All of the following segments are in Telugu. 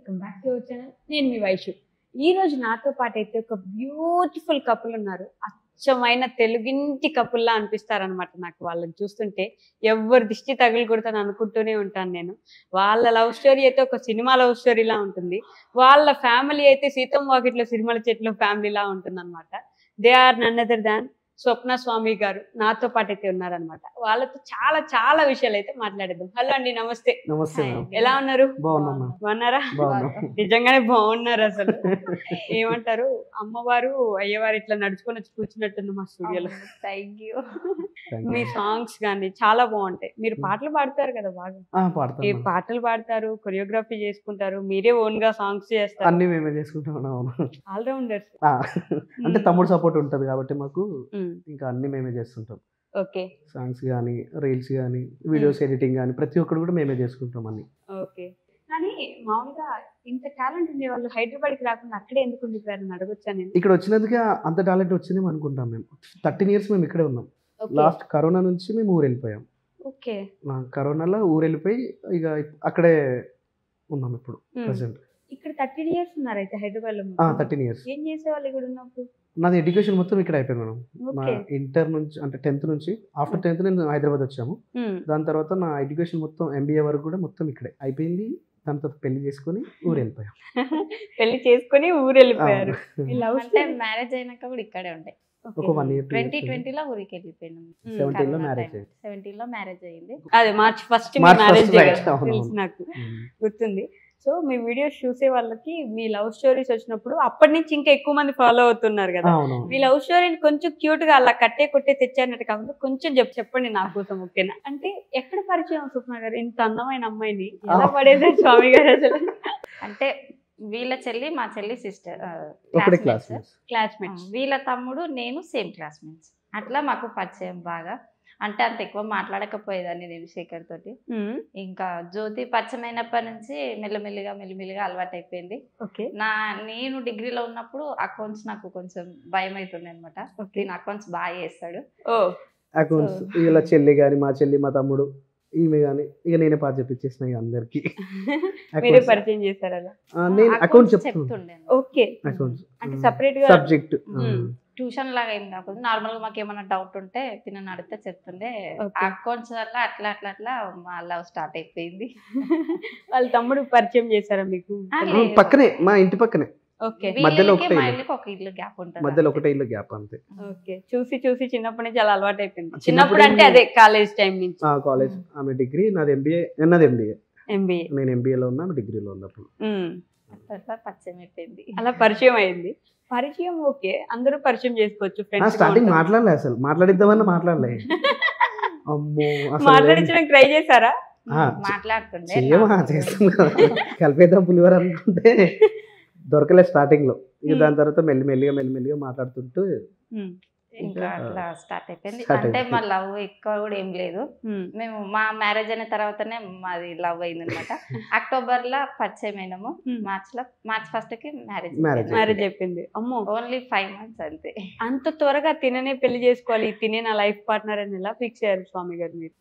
Welcome back to our channel నేను మీ వైషు ఈ రోజు నాతో పాటు అయితే ఒక బ్యూటిఫుల్ కపుల్ ఉన్నారు అచ్చమైన తెలుగింటి కపుల్లా అనిపిస్తారనమాట నాకు వాళ్ళని చూస్తుంటే ఎవరి దిష్టి తగులుకొడతాను అనుకుంటూనే ఉంటాను నేను వాళ్ళ లవ్ స్టోరీ అయితే ఒక సినిమా లవ్ స్టోరీలా ఉంటుంది వాళ్ళ ఫ్యామిలీ అయితే సీతం వాకిట్లో సిరిమల చెట్లు ఫ్యామిలీలా ఉంటుంది అనమాట they are none other than Swapna Swami గారు నాతో పాటు అయితే ఉన్నారనమాట వాళ్ళతో చాలా చాలా విషయాలు అయితే మాట్లాడేద్దాం హలో అండి నమస్తే నమస్తే హాయ్. మేడం ఎలా ఉన్నారు బాగున్నాం మేడం బాగున్నారా బాగున్నాం నిజంగానే బాగున్నారు అసలు ఏమంటారు అమ్మవారు అయ్యవారు ఇట్లా నడుచుకొని వచ్చి కూర్చున్నట్టుంది మా స్టూడియోలో థ్యాంక్ యూ Thank మీ you. సాంగ్స్ కానీ చాలా బాగుంటాయి మీరు పాటలు పాడతారు కదా బాగా ఆ, ఏ పాడతాం మేడం. పాటలు పాడతారు కొరియోగ్రఫీ చేసుకుంటారు మీరే ఓన్ గా సాంగ్స్ చేస్తారు అన్ని మేమే చేసుకుంటాం అవును ఆల్రౌండర్స్ ఆ, అంటే తమ్ముడు సపోర్ట్ ఉంటది కాబట్టి మాకు ఇంకా అన్ని మేమే చేస్తుంటాం ఓకే సాంగ్స్ కానీ రీల్స్ కానీ వీడియోస్ ఎడిటింగ్ కానీ ప్రతి ఒక్కటి కూడా మేమే చేసుకుంటాం అన్ని ఓకే కానీ మామూలుగా ఇంత టాలెంట్ ఉండే వాళ్ళు హైదరాబాద్కి రాకుండా అక్కడే ఎందుకు ఉండిపోయారని అడగొచ్చా నేను ఇక్కడ వచ్చినందుకే అంత టాలెంట్ వచ్చిందేమో అనుకుంటాం మేము థర్టీన్ ఇయర్స్ మేము ఇక్కడే ఉన్నాం ఓకే లాస్ట్ కరోనా నుంచి మేము ఊరు వెళ్ళిపోయాం ఓకే ఆ, కరోనాలో ఊరు వెళ్ళిపోయి ఇక అక్కడే ఉన్నాం ఇప్పుడు ప్రజెంట్ ఇక్కడ థర్టీన్ ఇయర్స్ ఉన్నారు అయితే హైదరాబాద్ లో థర్టీన్ ఇయర్స్ ఏం చేసేవాళ్ళు ఇక్కడ ఉన్నప్పుడు నాది ఎడ్యుకేషన్ మొత్తం ఇక్కడ అయిపోయింది మేడం నా ఓకే ఇంటర్ నుంచి అంటే టెన్త్ నుంచి ఆఫ్టర్ టెన్త్ నేను హైదరాబాద్ వచ్చాము దాని తర్వాత నా ఎడ్యుకేషన్ మొత్తం ఎంబీఏ వరకు కూడా మొత్తం ఇక్కడే అయిపోయింది దాని తర్వాత పెళ్లి చేసుకొని ఊరు వెళ్ళిపోయాం పెళ్లి చేసుకుని ఊరు వెళ్ళిపోయారు ఈ love అంటే story- మ్యారేజ్ అయినాక కూడా ఇక్కడే ఉంటాయి ఒక వన్ ఇయర్ ట్వంటీ ట్వంటీలో ఊరికి వెళ్ళిపోయినాం సెవెంటీన్ లో మ్యారేజ్ అయింది సెవెంటీన్ లో మ్యారేజ్ అయింది అదే March first March marriage first, right. అవును, తెలుసు అవును. నాకు గుర్తుంది సో మీ వీడియోస్ చూసే వాళ్ళకి మీ లవ్ స్టోరీస్ వచ్చినప్పుడు అప్పటి నుంచి ఇంకా ఎక్కువ మంది ఫాలో అవుతున్నారు కదా అవును మీ లవ్ స్టోరీని కొంచెం క్యూట్ గా అలా కట్టే కొట్టే తెచ్చారన్నట్టు కాకుండా కొంచెం చెప్ చెప్పండి నా కోసం ఓకేనా అంటే ఎక్కడ పరిచయం సుప్న గారు ఇంత అందమైన అమ్మాయిని ఎలా ఆ. పడేసారు స్వామి గారు అసలు అంటే వీళ్ళ చెల్లి మా చెల్లి సిస్టర్ ఒకటే క్లాస్ క్లాస్మేట్స్ వీళ్ళ తమ్ముడు నేను సేమ్ క్లాస్మేట్స్ అట్లా మాకు పరిచయం బాగా అంటే అంత ఎక్కువ మాట్లాడకపోయేదాన్ని నేను శేఖర్ తోటి ఇంకా జ్యోతి పరిచయం అయినప్పటి నుంచి మెల్లమెల్లిగా మెల్లిమెల్లిగా అలవాటు అయిపోయింది ఓకే నా నేను డిగ్రీలో ఉన్నప్పుడు అకౌంట్స్ నాకు కొంచెం భయం అవుతుంది అనమాట ఓకే నేను అకౌంట్స్ బాగా చేస్తాడు ఓ అకౌంట్స్ వీళ్ళ చెల్లి కానీ మా చెల్లి మా తమ్ముడు ఈమె కానీ ఇక నేనే పాత చెప్పించేసిన ఇక అందరికి మీరే పరిచయం చేశారు అలా నేను అకౌంట్ చెప్తాను చెప్తుండే ఓకే అకౌంట్స్ అంటే సపరేట్ గా సబ్జెక్ట్ మ్మ్. ట్యూషన్ లాగా ఏం కాకుండా నార్మల్ గా మాకు ఏమైనా డౌట్ ఉంటే తినని అడిగితే చెప్తుండే Okay. అకౌంట్స్ వల్ల అట్లా అట్లా అట్లా మా లవ్ స్టార్ట్ అయిపోయింది వాళ్ళ తమ్ముడు పరిచయం చేశారా మీకు ఆ, లేదు. పక్కనే మా ఇంటి పక్కనే ఓకే మధ్యలో వీళ్ళకి ఒకటే మా ఇల్లు. ఇల్లుకి ఒక ఇల్లు గ్యాప్ ఉంటుంది మధ్యలో ఒకటే ఇల్లు గ్యాప్ అంతే ఓకే చూసి చూసి చిన్నప్పటి నుంచి అలా అలవాటు అయిపోయింది చిన్నప్పుడు చిన్నప్పుడు అంటే ఏమి- అదే కాలేజ్ టైం నుంచి ఆ కాలేజ్ ఆమె డిగ్రీ నాది ఎంబీఏ నాది ఎంబీఏ ఎంబీఏ నేను ఎంబీఏలో ఉన్నా ఆమె డిగ్రీలో ఉన్నప్పుడు అట్లా అట్లా పరిచయం అయిపోయింది అలా పరిచయం అయింది పరిచయం ఓకే అందరూ పరిచయం చేసుకోవచ్చు నా ఫ్రెండ్స్ స్టార్టింగ్ మాట్లాడలే అసలు మాట్లాడిద్దామని మాట్లాడలే అమ్మో అసలు మాట్లాడించడానికి ట్రై చేశారా ఆ, మాట్లాడుతుండే చెయ్యమా నాకు- చేస్తాం కదా కలిపేద్దాం పులివర అనుకుంటే దొరకలే స్టార్టింగ్ లో ఇక Hmm. దాని తర్వాత మెల్లి మెల్లిగా మెల్లి మెల్లిగా మాట్లాడుతుంటూ ఉమ్, ఇంకా అట్లా స్టార్ట్ అయిపోయింది Start అంటే అయిపోయింది. మా లవ్ ఎక్కువ కూడా ఏం లేదు ఉమ్, మేము మా మ్యారేజ్ అయిన తర్వాతనే మాది లవ్ అయింది అనమాట అక్టోబర్ లో పరిచయం అయినాము ఉమ్. మార్చ్ లో మార్చ్ ఫస్ట్ కి మ్యారేజ్ Marriage మ్యారేజ్ చెప్పింది అమ్మో ఓన్లీ ఫైవ్ మంత్స్ అంతే అంత త్వరగా తిననే పెళ్లి చేసుకోవాలి తినే నా లైఫ్ పార్ట్నర్ అని ఎలా ఫిక్స్ అయ్యారు స్వామి గారు మీరు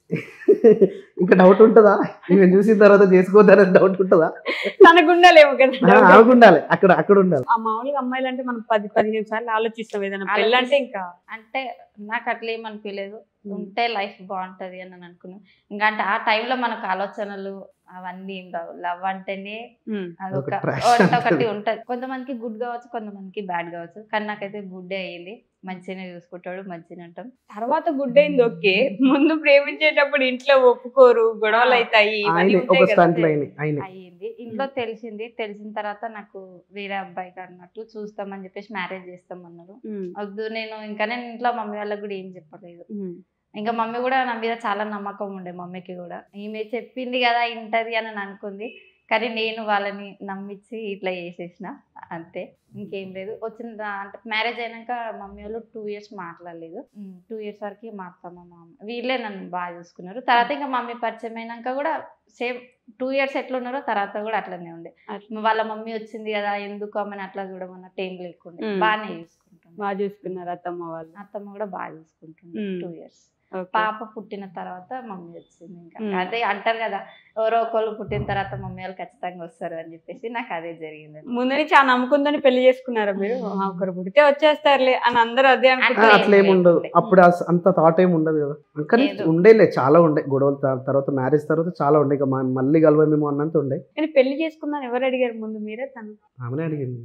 ఇంకా డౌట్ ఉంటుందా ఈమె చూసిన తర్వాత చేసుకోవద్దని డౌట్ ఉంటుందా తనకు ఉండాలేమో కదా ఆ, ఆమెకు ఉండాలి అక్కడ అక్కడ ఉండాలి ఆ మామూలుగా అమ్మాయిలు అంటే మనం పది పదిహేను సార్లు ఆలోచిస్తాం ఏదైనా పెళ్ళి అంటే ఇంకా అంటే నాకు అట్లా ఏమనిపించలేదు ఉంటే లైఫ్ బాగుంటది అని నేను అనుకున్నాను ఇంకా అంటే ఆ టైంలో మనకు ఆలోచనలు అవన్నీ ఏం రావు లవ్ అంటేనే ఉమ్, అదొక ఒక trash ఒకటి ఒకటి ఉంటుంది. ఉంటది కొంతమందికి గుడ్ కావచ్చు కొంతమందికి బ్యాడ్ కావచ్చు కానీ నాకైతే గుడ్ అయ్యింది మంచిగానే చూసుకుంటాడు మంచిగా ఉంటాం తర్వాత గుడ్ అయింది ఓకే ముందు ప్రేమించేటప్పుడు ఇంట్లో ఒప్పుకోరు గొడవలు అవుతాయి ఇవన్నీ ఆయన ఒక ఉంటాయి కదా. స్టంట్ లైన్ ఆయన అయ్యింది ఇంట్లో తెలిసింది తెలిసిన తర్వాత నాకు వేరే అబ్బాయికి అన్నట్టు చూస్తామని చెప్పేసి మ్యారేజ్ చేస్తామన్నారు ఉమ్, వద్దు నేను ఇంకా నేను ఇంట్లో మమ్మీ వాళ్ళకి కూడా ఏం చెప్పలేదు ఉమ్, ఇంకా మమ్మీ కూడా నా మీద చాలా నమ్మకం ఉండే మమ్మీకి కూడా ఈమె చెప్పింది కదా ఇంటది అని అని అనుకుంది కానీ నేను వాళ్ళని నమ్మించి ఇట్లా చేసేసిన అంతే ఇంకేం లేదు వచ్చిన దా- అంటే మ్యారేజ్ అయినాక మమ్మీ వాళ్ళు టూ ఇయర్స్ మాట్లాడలేదు టూ ఇయర్స్ వరకు మా అత్త మా మామ వీళ్ళే నన్ను బాగా చూసుకున్నారు తర్వాత ఇంకా మమ్మీ పరిచయం అయినాక కూడా సేమ్ టూ ఇయర్స్ ఎట్లున్నారో తర్వాత కూడా అట్లనే ఉండే అట్లా. వాళ్ళ మమ్మీ వచ్చింది కదా ఎందుకు ఆమెను అట్లా చూడమన్నట్టు ఏం లేకుండే మ్మ్. బాగానే చూసుకుంటుంది బాగా చూసుకున్నారు అత్తమ్మ వాళ్ళు అత్తమ్మ కూడా బాగా చూసుకుంటుంది మ్మ్. Two years Okay. పాప పుట్టిన తర్వాత మమ్మీ వచ్చింది ఇంకా మ్మ్. అదే అంటారు కదా ఎవరో ఒకళ్ళు పుట్టిన తర్వాత మమ్మీ వాళ్ళు ఖచ్చితంగా వస్తారు అని చెప్పేసి నాకు అదే జరిగింది ముందు నుంచి ఆ నమ్మకంతోనే పెళ్లి చేసుకున్నారా మీరు మ్మ్. ఆ, ఒకరు పుడితే వచ్చేస్తారులే అని అందరూ అదే ఆ, అనుకుంటారు లేదు, అట్లా ఏమి ఉండదు లేదు. అప్పుడు అస- అంత థాట్ ఏమి ఉండదు కదా కానీ లేదు. ఉండేలే చాలా ఉండే గొడవలు త- తర్వాత మ్యారేజ్ తర్వాత చాలా ఉండే ఇక మ- మళ్ళీ కలవమేమో అన్నంత ఉండే కానీ పెళ్లి చేసుకుందని ఎవరు అడిగారు ముందు మీరే తను ఆమెనే అడిగింది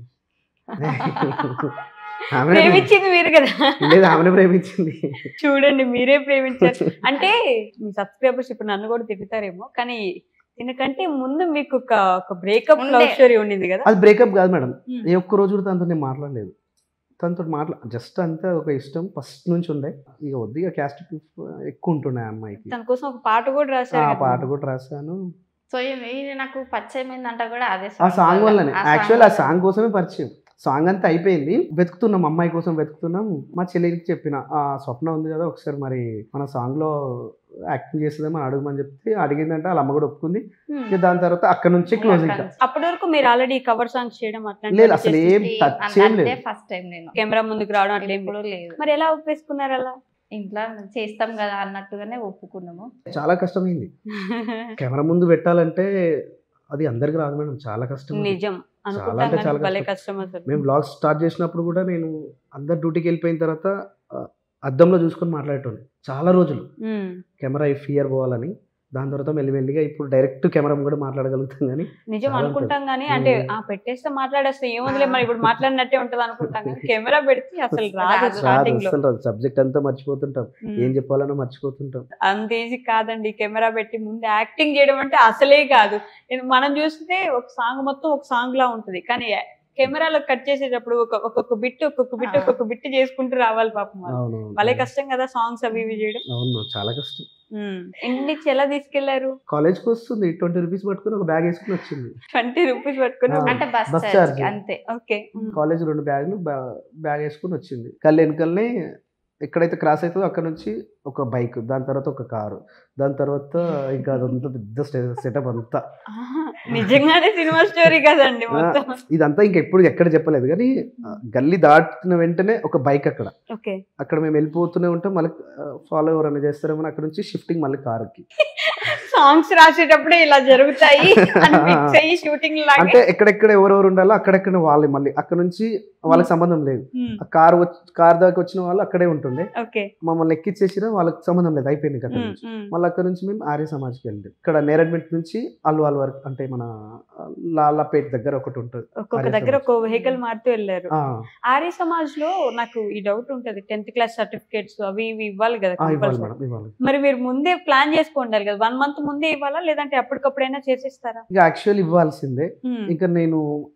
ఆమెనే అడిగింది. ప్రేమించింది మీరు కదా లేదు ఆమెనే ప్రేమించింది చూడండి మీరే ప్రేమించారు అంటే మీ సబ్స్క్రైబర్స్ ఇప్పుడు నన్ను కూడా తిప్పుతారేమో కానీ దీనికంటే ముందు మీకు ఒక ఒక బ్రేకప్ లవ్ ఉండే. స్టోరీ ఉండింది కదా అది బ్రేకప్ కాదు మేడం మ్మ్. ఏ ఒక్క రోజు కూడా తనతో నేను మాట్లాడలేదు తనతో మాట్లా జస్ట్ అంతే ఒక ఇష్టం ఫస్ట్ నుంచి ఉండే ఇక వద్దు ఇక క్యాస్ట్ ఎక్కువ ఉంటుండే ఆ అమ్మాయికి తన కోసం ఒక పాట కూడా ఆ రాశారు కదా. పాట కూడా రాశాను సో ఇది నాకు పరిచయం ఏందంట కూడా అదే ఆ సాంగ్ వల్లనే ఆ యాక్చువల్ ఆ వల్ల. సాంగ్ కోసమే పరిచయం సాంగ్ అంతా అయిపోయింది వెతుకుతున్నాం అమ్మాయి కోసం వెతుకుతున్నాం మా చెల్లికి చెప్పిన ఆ స్వప్న ఉంది కదా ఒకసారి మరి మన సాంగ్ లో యాక్టింగ్ చేస్తుందేమో అడగమని చెప్తే అడిగిందంటే వాళ్ళ అమ్మ కూడా ఒప్పుకుంది Hmm. ఇక దాని తర్వాత అక్కడ నుంచి క్లోజ్ ఇంకా అప్పటి వరకు మీరు ఆల్రెడీ కవర్ సాంగ్స్ చేయడం లేదు అసలు అట్లా ఏం టచ్ ఏం అదే లేదు ఫస్ట్ టైం నేను కెమెరా ముందుకు రావడం అట్లా ఏం లేదు. ఎప్పుడు లేదు మరి ఎలా ఒప్పేసుకున్నారు అలా ఇంట్లో చేస్తాం కదా అన్నట్టుగానే ఒప్పుకున్నాము చాలా కష్టమైంది కెమెరా ముందు పెట్టాలంటే అది అందరికి రాదు మేడం చాలా కష్టం అది. నిజం చాలా అనుకుంటాం అంటే కానీ చాలా భలే కష్టం. కష్టం అసలు మేము బ్లాగ్స్ స్టార్ట్ చేసినప్పుడు కూడా నేను అందరు డ్యూటీకి వెళ్ళిపోయిన తర్వాత ఆ, అద్దంలో చూసుకొని మాట్లాడేటోని చాలా రోజులు ఉమ్. కెమెరా ఫియర్ పోవాలని దాని తర్వాత మెల్లిమెల్లిగా ఇప్పుడు డైరెక్ట్ కెమెరా కూడా మాట్లాడగలుగుతాం కానీ నిజం చాలా అనుకుంటాం కానీ అంటే ఉమ్. ఆ పెట్టేస్తే మాట్లాడేస్తే ఏముందిలే మరి ఇప్పుడు మాట్లాడినట్టే ఉంటది అనుకుంటాం కానీ కెమెరా పెడితే అసలు రాదు రాదు. రాదు స్టార్టింగ్ లో అసలు రాదు సబ్జెక్ట్ అంతా మర్చిపోతుంటాం ఏం చెప్పాలనో మర్చిపోతుంటాం అంత ఈజీ కాదండి కెమెరా పెట్టి ముందు యాక్టింగ్ చేయడం అంటే అసలే కాదు నేను- మనం చూస్తే ఒక సాంగ్ మొత్తం ఒక సాంగ్ లా ఉంటది కానీ కెమెరాలో కట్ చేసేటప్పుడు ఒక ఒక్కొక్క బిట్ ఒక్కొక్క బిట్ ఆ. ఒక్కొక్క బిట్ చేసుకుంటూ రావాలి పాపం వాళ్ళు. అవును భలే కష్టం కదా సాంగ్స్ అవి ఇవి చేయడం అవును చాలా కష్టం ఉమ్. ఇంటి నుంచి ఎలా తీసుకెళ్లారు కాలేజ్కి వస్తుంది ట్వంటీ రూపీస్ పట్టుకుని ఒక బ్యాగ్ వేసుకుని వచ్చింది ట్వంటీ రూపీస్ పట్టుకుని ఆ. అంటే బస్ బస్ ఛార్జ్ ఛార్జ్. అంతే ఓకే కాలేజ్ రెండు బ్యాగులు బ్యాగ్ వేసుకుని వచ్చింది కళ్ళు వెనకల్నే ఎక్కడైతే క్రాస్ అవుతుందో అక్కడ నుంచి ఒక బైక్ దాని తర్వాత ఒక కారు దాని తర్వాత ఇంకా అదంతా పెద్ద సెటప్ అంతా ఆహా, నిజంగానే సినిమా స్టోరీ కదండి మొత్తం ఇదంతా ఇంకా ఎప్పుడు ఎక్కడ చెప్పలేదు కానీ ఆ, గల్లీ దాటిన వెంటనే ఒక బైక్ అక్కడ ఓకే అక్కడ మేము వెళ్ళిపోతూనే ఉంటాం మళ్ళీ ఫాలో ఎవరైనా చేస్తారేమో అక్కడ నుంచి షిఫ్టింగ్ మళ్ళీ కారుకి సాంగ్స్ రాసేటప్పుడే ఇలా జరుగుతాయి అని ఫిక్స్ అయ్యి షూటింగ్ లాగా అంటే ఎక్కడెక్కడ ఎవరెవరు ఉండాలో అక్కడెక్కడ వాళ్ళే మళ్ళీ అక్కడ నుంచి వాళ్ళకి సంబంధం లేదు ఉమ్, ఆ కారు కార్ దాకా వచ్చిన వాళ్ళు అక్కడే ఉంటుండే ఓకే మమ్మల్ని ఎక్కిచ్చేసినా వాళ్ళకి సంబంధం లేదు అయిపోయింది ఇంకా అక్కడ ఉమ్, నుంచి ఉమ్. మళ్ళీ అక్కడ నుంచి మేము ఆర్య సమాజ్కి వెళ్ళాం ఇక్కడ నేరడ్మెంట్ నుంచి అల్వాల్ వరకు అంటే మన లాలాపేట్ దగ్గర ఒకటి ఉంటుంది ఒక్కొక్క ఆర్య దగ్గర సమాజ్. ఒక్కొక్క వెహికల్ మారుతూ వెళ్ళారు ఆ, ఆర్య సమాజ్ లో నాకు ఈ డౌట్ ఉంటది టెన్త్ క్లాస్ సర్టిఫికేట్స్ అవి ఇవి ఇవ్వాలి కదా ఆ, ఇవ్వాలి compulsory. మేడం ఇవ్వాలి మరి మీరు ముందే ప్లాన్ చేసుకోండాలి కదా వన్ మంత్ ముందే ఇవ్వాలా లేదంటే అప్పటికప్పుడైనా చేసేస్తారా ఇక యాక్చువల్ ఇవ్వాల్సిందే ఉమ్. ఇంకా నేను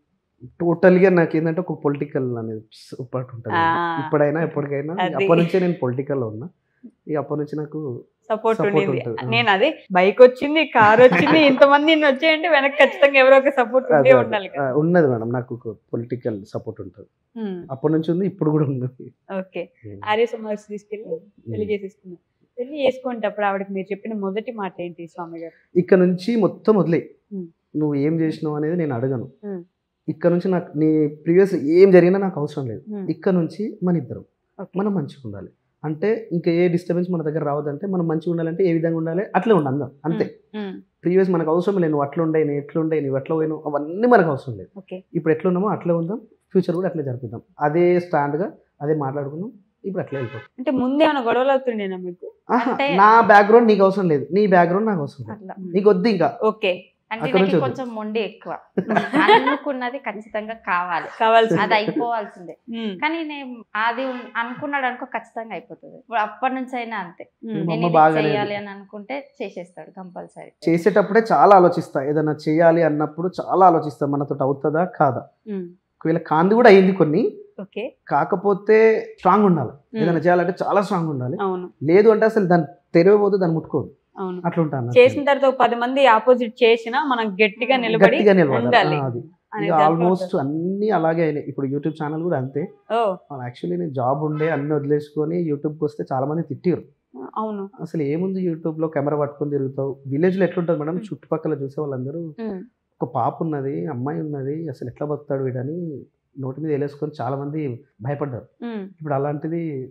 టోటల్ గా నాకు ఏంటంటే ఒక పొలిటికల్ అనేది ఒకటి ఉంటుంది ఆ. ఇప్పుడైనా ఎప్పటికైనా అది. అప్పటి నుంచే నేను పొలిటికల్ లో ఉన్నా ఇక అప్పటి నుంచి నాకు సపోర్ట్ Support ఉండింది ఉంటుంది. నేను అదే బైక్ వచ్చింది కార్ వచ్చింది ఇంతమంది ఇన్ని వచ్చాయంటే వెనక్కి ఖచ్చితంగా ఎవరో ఒక సపోర్ట్ ఉంటే అదే, అదే. ఉండాలి ఆ, కదా ఉన్నది మేడం నాకు ఒక పొలిటికల్ సపోర్ట్ ఉంటుంది ఉమ్, అప్పటి నుంచి ఉంది ఇప్పుడు కూడా ఉంది ఓకే ఆర్య సమాజ్ తీసుకెళ్ళి పెళ్లి చేసేసుకున్నాం పెళ్లి చేసుకునేటప్పుడు ఆవిడకి మీరు చెప్పిన మొదటి మాట ఏంటి స్వామి గారు ఇక్కడ నుంచి మొత్తం వదిలే ఉమ్. నువ్వు ఏం చేసినావు అనేది నేను అడగను ఉమ్. ఇక్కడ నుంచి నాకు నీ ప్రీవియస్ ఏం జరిగినా నాకు అవసరం లేదు ఉమ్, ఇక్కడ నుంచి మన ఇద్దరం ఓకే. మనం మంచిగా ఉండాలి అంటే ఇంకా ఏ డిస్టర్బెన్స్ మన దగ్గర రావద్దంటే మనం మంచిగా ఉండాలంటే ఏ విధంగా ఉండాలి అట్లే ఉండి అందం అంతే ఉమ్, ప్రీవియస్ మనకు అవసరం లేదు నువ్వు అట్లా ఉండే నేను ఎట్లా ఉండే నువ్వు ఎట్లా పోయినావు అవన్నీ మనకు అవసరం లేదు ఓకే ఇప్పుడు ఎట్లా ఉన్నామో అట్లే ఉందాం ఫ్యూచర్ కూడా అట్లే జరిపిద్దాం అదే స్టాండ్గా అదే మాట్లాడుకుందాం ఇప్పుడు అట్లే వెళ్ళిపోతాం అంటే ముందేమైనా గొడవలు అవుతుండేనా మీకు ఆహా, అంటే- నా బ్యాక్గ్రౌండ్ నీకు అవసరం లేదు నీ బ్యాక్గ్రౌండ్ నాకు అవసరం లేదు అట్లా నీకు వద్దు ఇంకా ఓకే అంటే అక్కడ నుంచి నాకు వద్దు. కొంచెం మొండి ఎక్కువ అనుకున్నది ఖచ్చితంగా కావాలి కావాల్సింది అది అయిపోవాల్సిందే ఉమ్, కానీ నేను అది ఉన్- అనుకున్నాడు అనుకో ఖచ్చితంగా అయిపోతుంది ఇప్పుడు అప్పటి నుంచి అయినా అంతే ఉమ్, మా నేను అమ్మ ఇది బాగానే చేయాలి అని అనుకుంటే చేసేస్తాడు కంపల్సరీ చేసేటప్పుడే చాలా ఆలోచిస్తా ఏదైనా చేయాలి అన్నప్పుడు చాలా ఆలోచిస్తా మనతో అవుతుందా కాదా ఉమ్, ఒకవేళ కాంది కూడా అయింది కొన్ని ఓకే కాకపోతే స్ట్రాంగ్ ఉండాలి ఉమ్, ఏదైనా చేయాలంటే చాలా స్ట్రాంగ్ ఉండాలి అవును లేదు అంటే అసలు దాన్ని తెరవబోదు దాన్ని ముట్టుకోదు అవును అట్లా ఉంటాను చేసిన తర్వాత ఒక పది మంది ఆపోజిట్ చేసినా మనం గట్టిగా నిలబడి గట్టిగా నిలబడాలి ఉండాలి ఆ, అది అనే ఇక దాంట్లో ఆల్మోస్ట్ ఉంటారు. అన్ని అలాగే అయినాయి ఇప్పుడు యూట్యూబ్ ఛానల్ కూడా అంతే ఓ యాక్చువల్లీ నేను జాబ్ ఉండే అన్ని వదిలేసుకొని యూట్యూబ్కి వస్తే చాలా మంది తిట్టారు అవును అసలు ఏముంది యూట్యూబ్ లో కెమెరా పట్టుకొని తిరుగుతావు విలేజ్ లో ఎట్లుంటుంది మేడం Hmm. చుట్టుపక్కల చూసే వాళ్ళందరూ ఉమ్, ఒక పాప ఉన్నది అమ్మాయి ఉన్నది అసలు ఎట్లా బతుకుతాడు వీడని నోటి మీద వేలేసుకొని చాలా మంది భయపడ్డారు ఉమ్, ఇప్పుడు అలాంటిది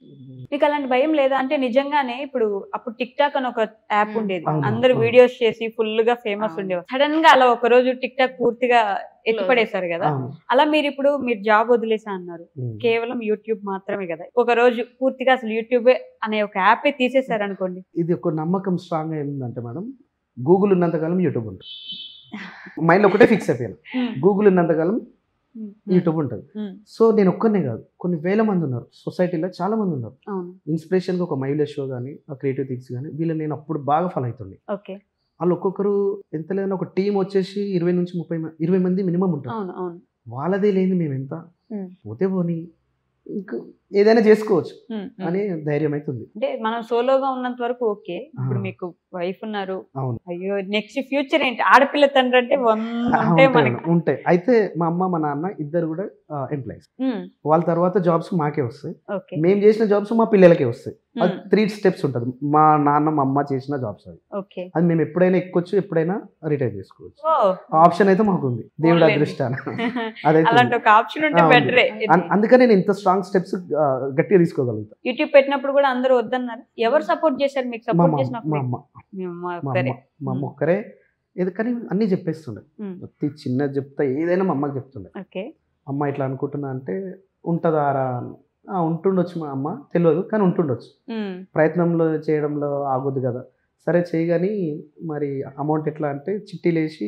మీకు అలాంటి భయం లేదా అంటే నిజంగానే ఇప్పుడు అప్పుడు టిక్ టాక్ అని ఒక యాప్ Hmm. ఉండేది అవును, అందరు అవును. వీడియోస్ చేసి ఫుల్ గా ఫేమస్ అవును. ఉండేవారు సడన్ గా అలా ఒక రోజు టిక్ టాక్ పూర్తిగా ఎత్తిపడేశారు కదా అవును. అలా మీరు ఇప్పుడు మీరు జాబ్ వదిలేసా అన్నారు ఉమ్. కేవలం యూట్యూబ్ మాత్రమే కదా ఒక రోజు పూర్తిగా అసలు యూట్యూబ్ అనే ఒక యాప్ తీసేశారు అనుకోండి ఇది ఒక నమ్మకం స్ట్రాంగ్ ఏంటంటే మేడం గూగుల్ ఉన్నంతకాలం యూట్యూబ్ ఉంటుంది మైండ్ ఒకటే ఫిక్స్ అయిపోయాను గూగుల్ ఉన్నంతకాలం యూట్యూబ్ ఉంటుంది ఉమ్. సో నేను ఒక్కనే కాదు కొన్ని వేల మంది ఉన్నారు సొసైటీలో చాలా మంది ఉన్నారు అవును ఇన్స్పిరేషన్గా ఒక మైలేజ్ షో కానీ ఆ క్రియేటివ్ థింగ్స్ కానీ వీళ్ళు నేను అప్పుడు బాగా ఫాలో అవుతుండే ఓకే వాళ్ళు ఒక్కొక్కరు ఎంత లేదన్నా ఒక టీం వచ్చేసి ఇరవై నుంచి ముప్పై మంది ఇరవై మంది మినిమం ఉంటారు అవును అవును వాళ్ళదే లేని మేము ఎంత Hmm. పోతే పోని ఇంకా ఏదైనా చేసుకోవచ్చు ఉమ్, ఉమ్. అని ధైర్యం అవుతుంది అంటే మనం సోలోగా ఉన్నంత వరకు ఓకే ఇప్పుడు ఆ. మీకు వైఫ్ ఉన్నారు అవును. అయ్యో నెక్స్ట్ ఫ్యూచర్ ఏంటి ఆడపిల్ల తండ్రి అంటే వంద ఆ, ఉంటాయి ఉంటాయి మనకి మేడం, ఉంటాయి అయితే మా అమ్మ మా నాన్న ఇద్దరు కూడా ఎంప్లాయీస్ ఉమ్, వాళ్ళ తర్వాత జాబ్స్ మాకే వస్తాయి ఓకే మేము చేసిన జాబ్స్ మా పిల్లలకే వస్తాయి అది ఉమ్, త్రీ స్టెప్స్ ఉంటుంది మా నాన్న మా అమ్మ చేసిన జాబ్స్ అది ఓకే అది మేము ఎప్పుడైనా ఎక్కొచ్చు ఎప్పుడైనా రిటైర్ చేసుకోవచ్చు ఓ ఆప్షన్ అయితే మాకు ఉంది దేవుడి పోన్లేండి. అదృష్టాన అదైతే అలాంటి ఉంది. ఒక ఆప్షన్ ఉంటే ఆ, ఉంది. బెటరే అన్- అందుకనే నేను ఇంత స్ట్రాంగ్ స్టెప్స్ గట్టిగా తీసుకోగలుగుతా యూట్యూబ్ పెట్టినప్పుడు కూడా అందరూ వద్దన్నారు ఎవరు సపోర్ట్ చేశారు మీకు మా సపోర్ట్ అమ్మ చేసినప్పుడు మా అమ్మ మీ అమ్మ మా ఒక్కరే. అమ్మ మా అమ్మ ఉమ్. ఒక్కరే ఇది కానీ అన్నీ చెప్పేస్తుండే ఉమ్. ప్రతి చిన్నది చెప్తా ఏదైనా మా అమ్మకి చెప్తుండే ఓకే అమ్మ ఇట్లా అనుకుంటున్నా అంటే ఉంటుందారా ఆ, ఉంటుండొచ్చు మా అమ్మ తెలియదు కానీ ఉంటుండొచ్చు ఉమ్, ప్రయత్నంలో చేయడంలో ఆగొద్దు కదా సరే చేయగాని మరి అమౌంట్ ఎట్లా అంటే చిట్టీలేసి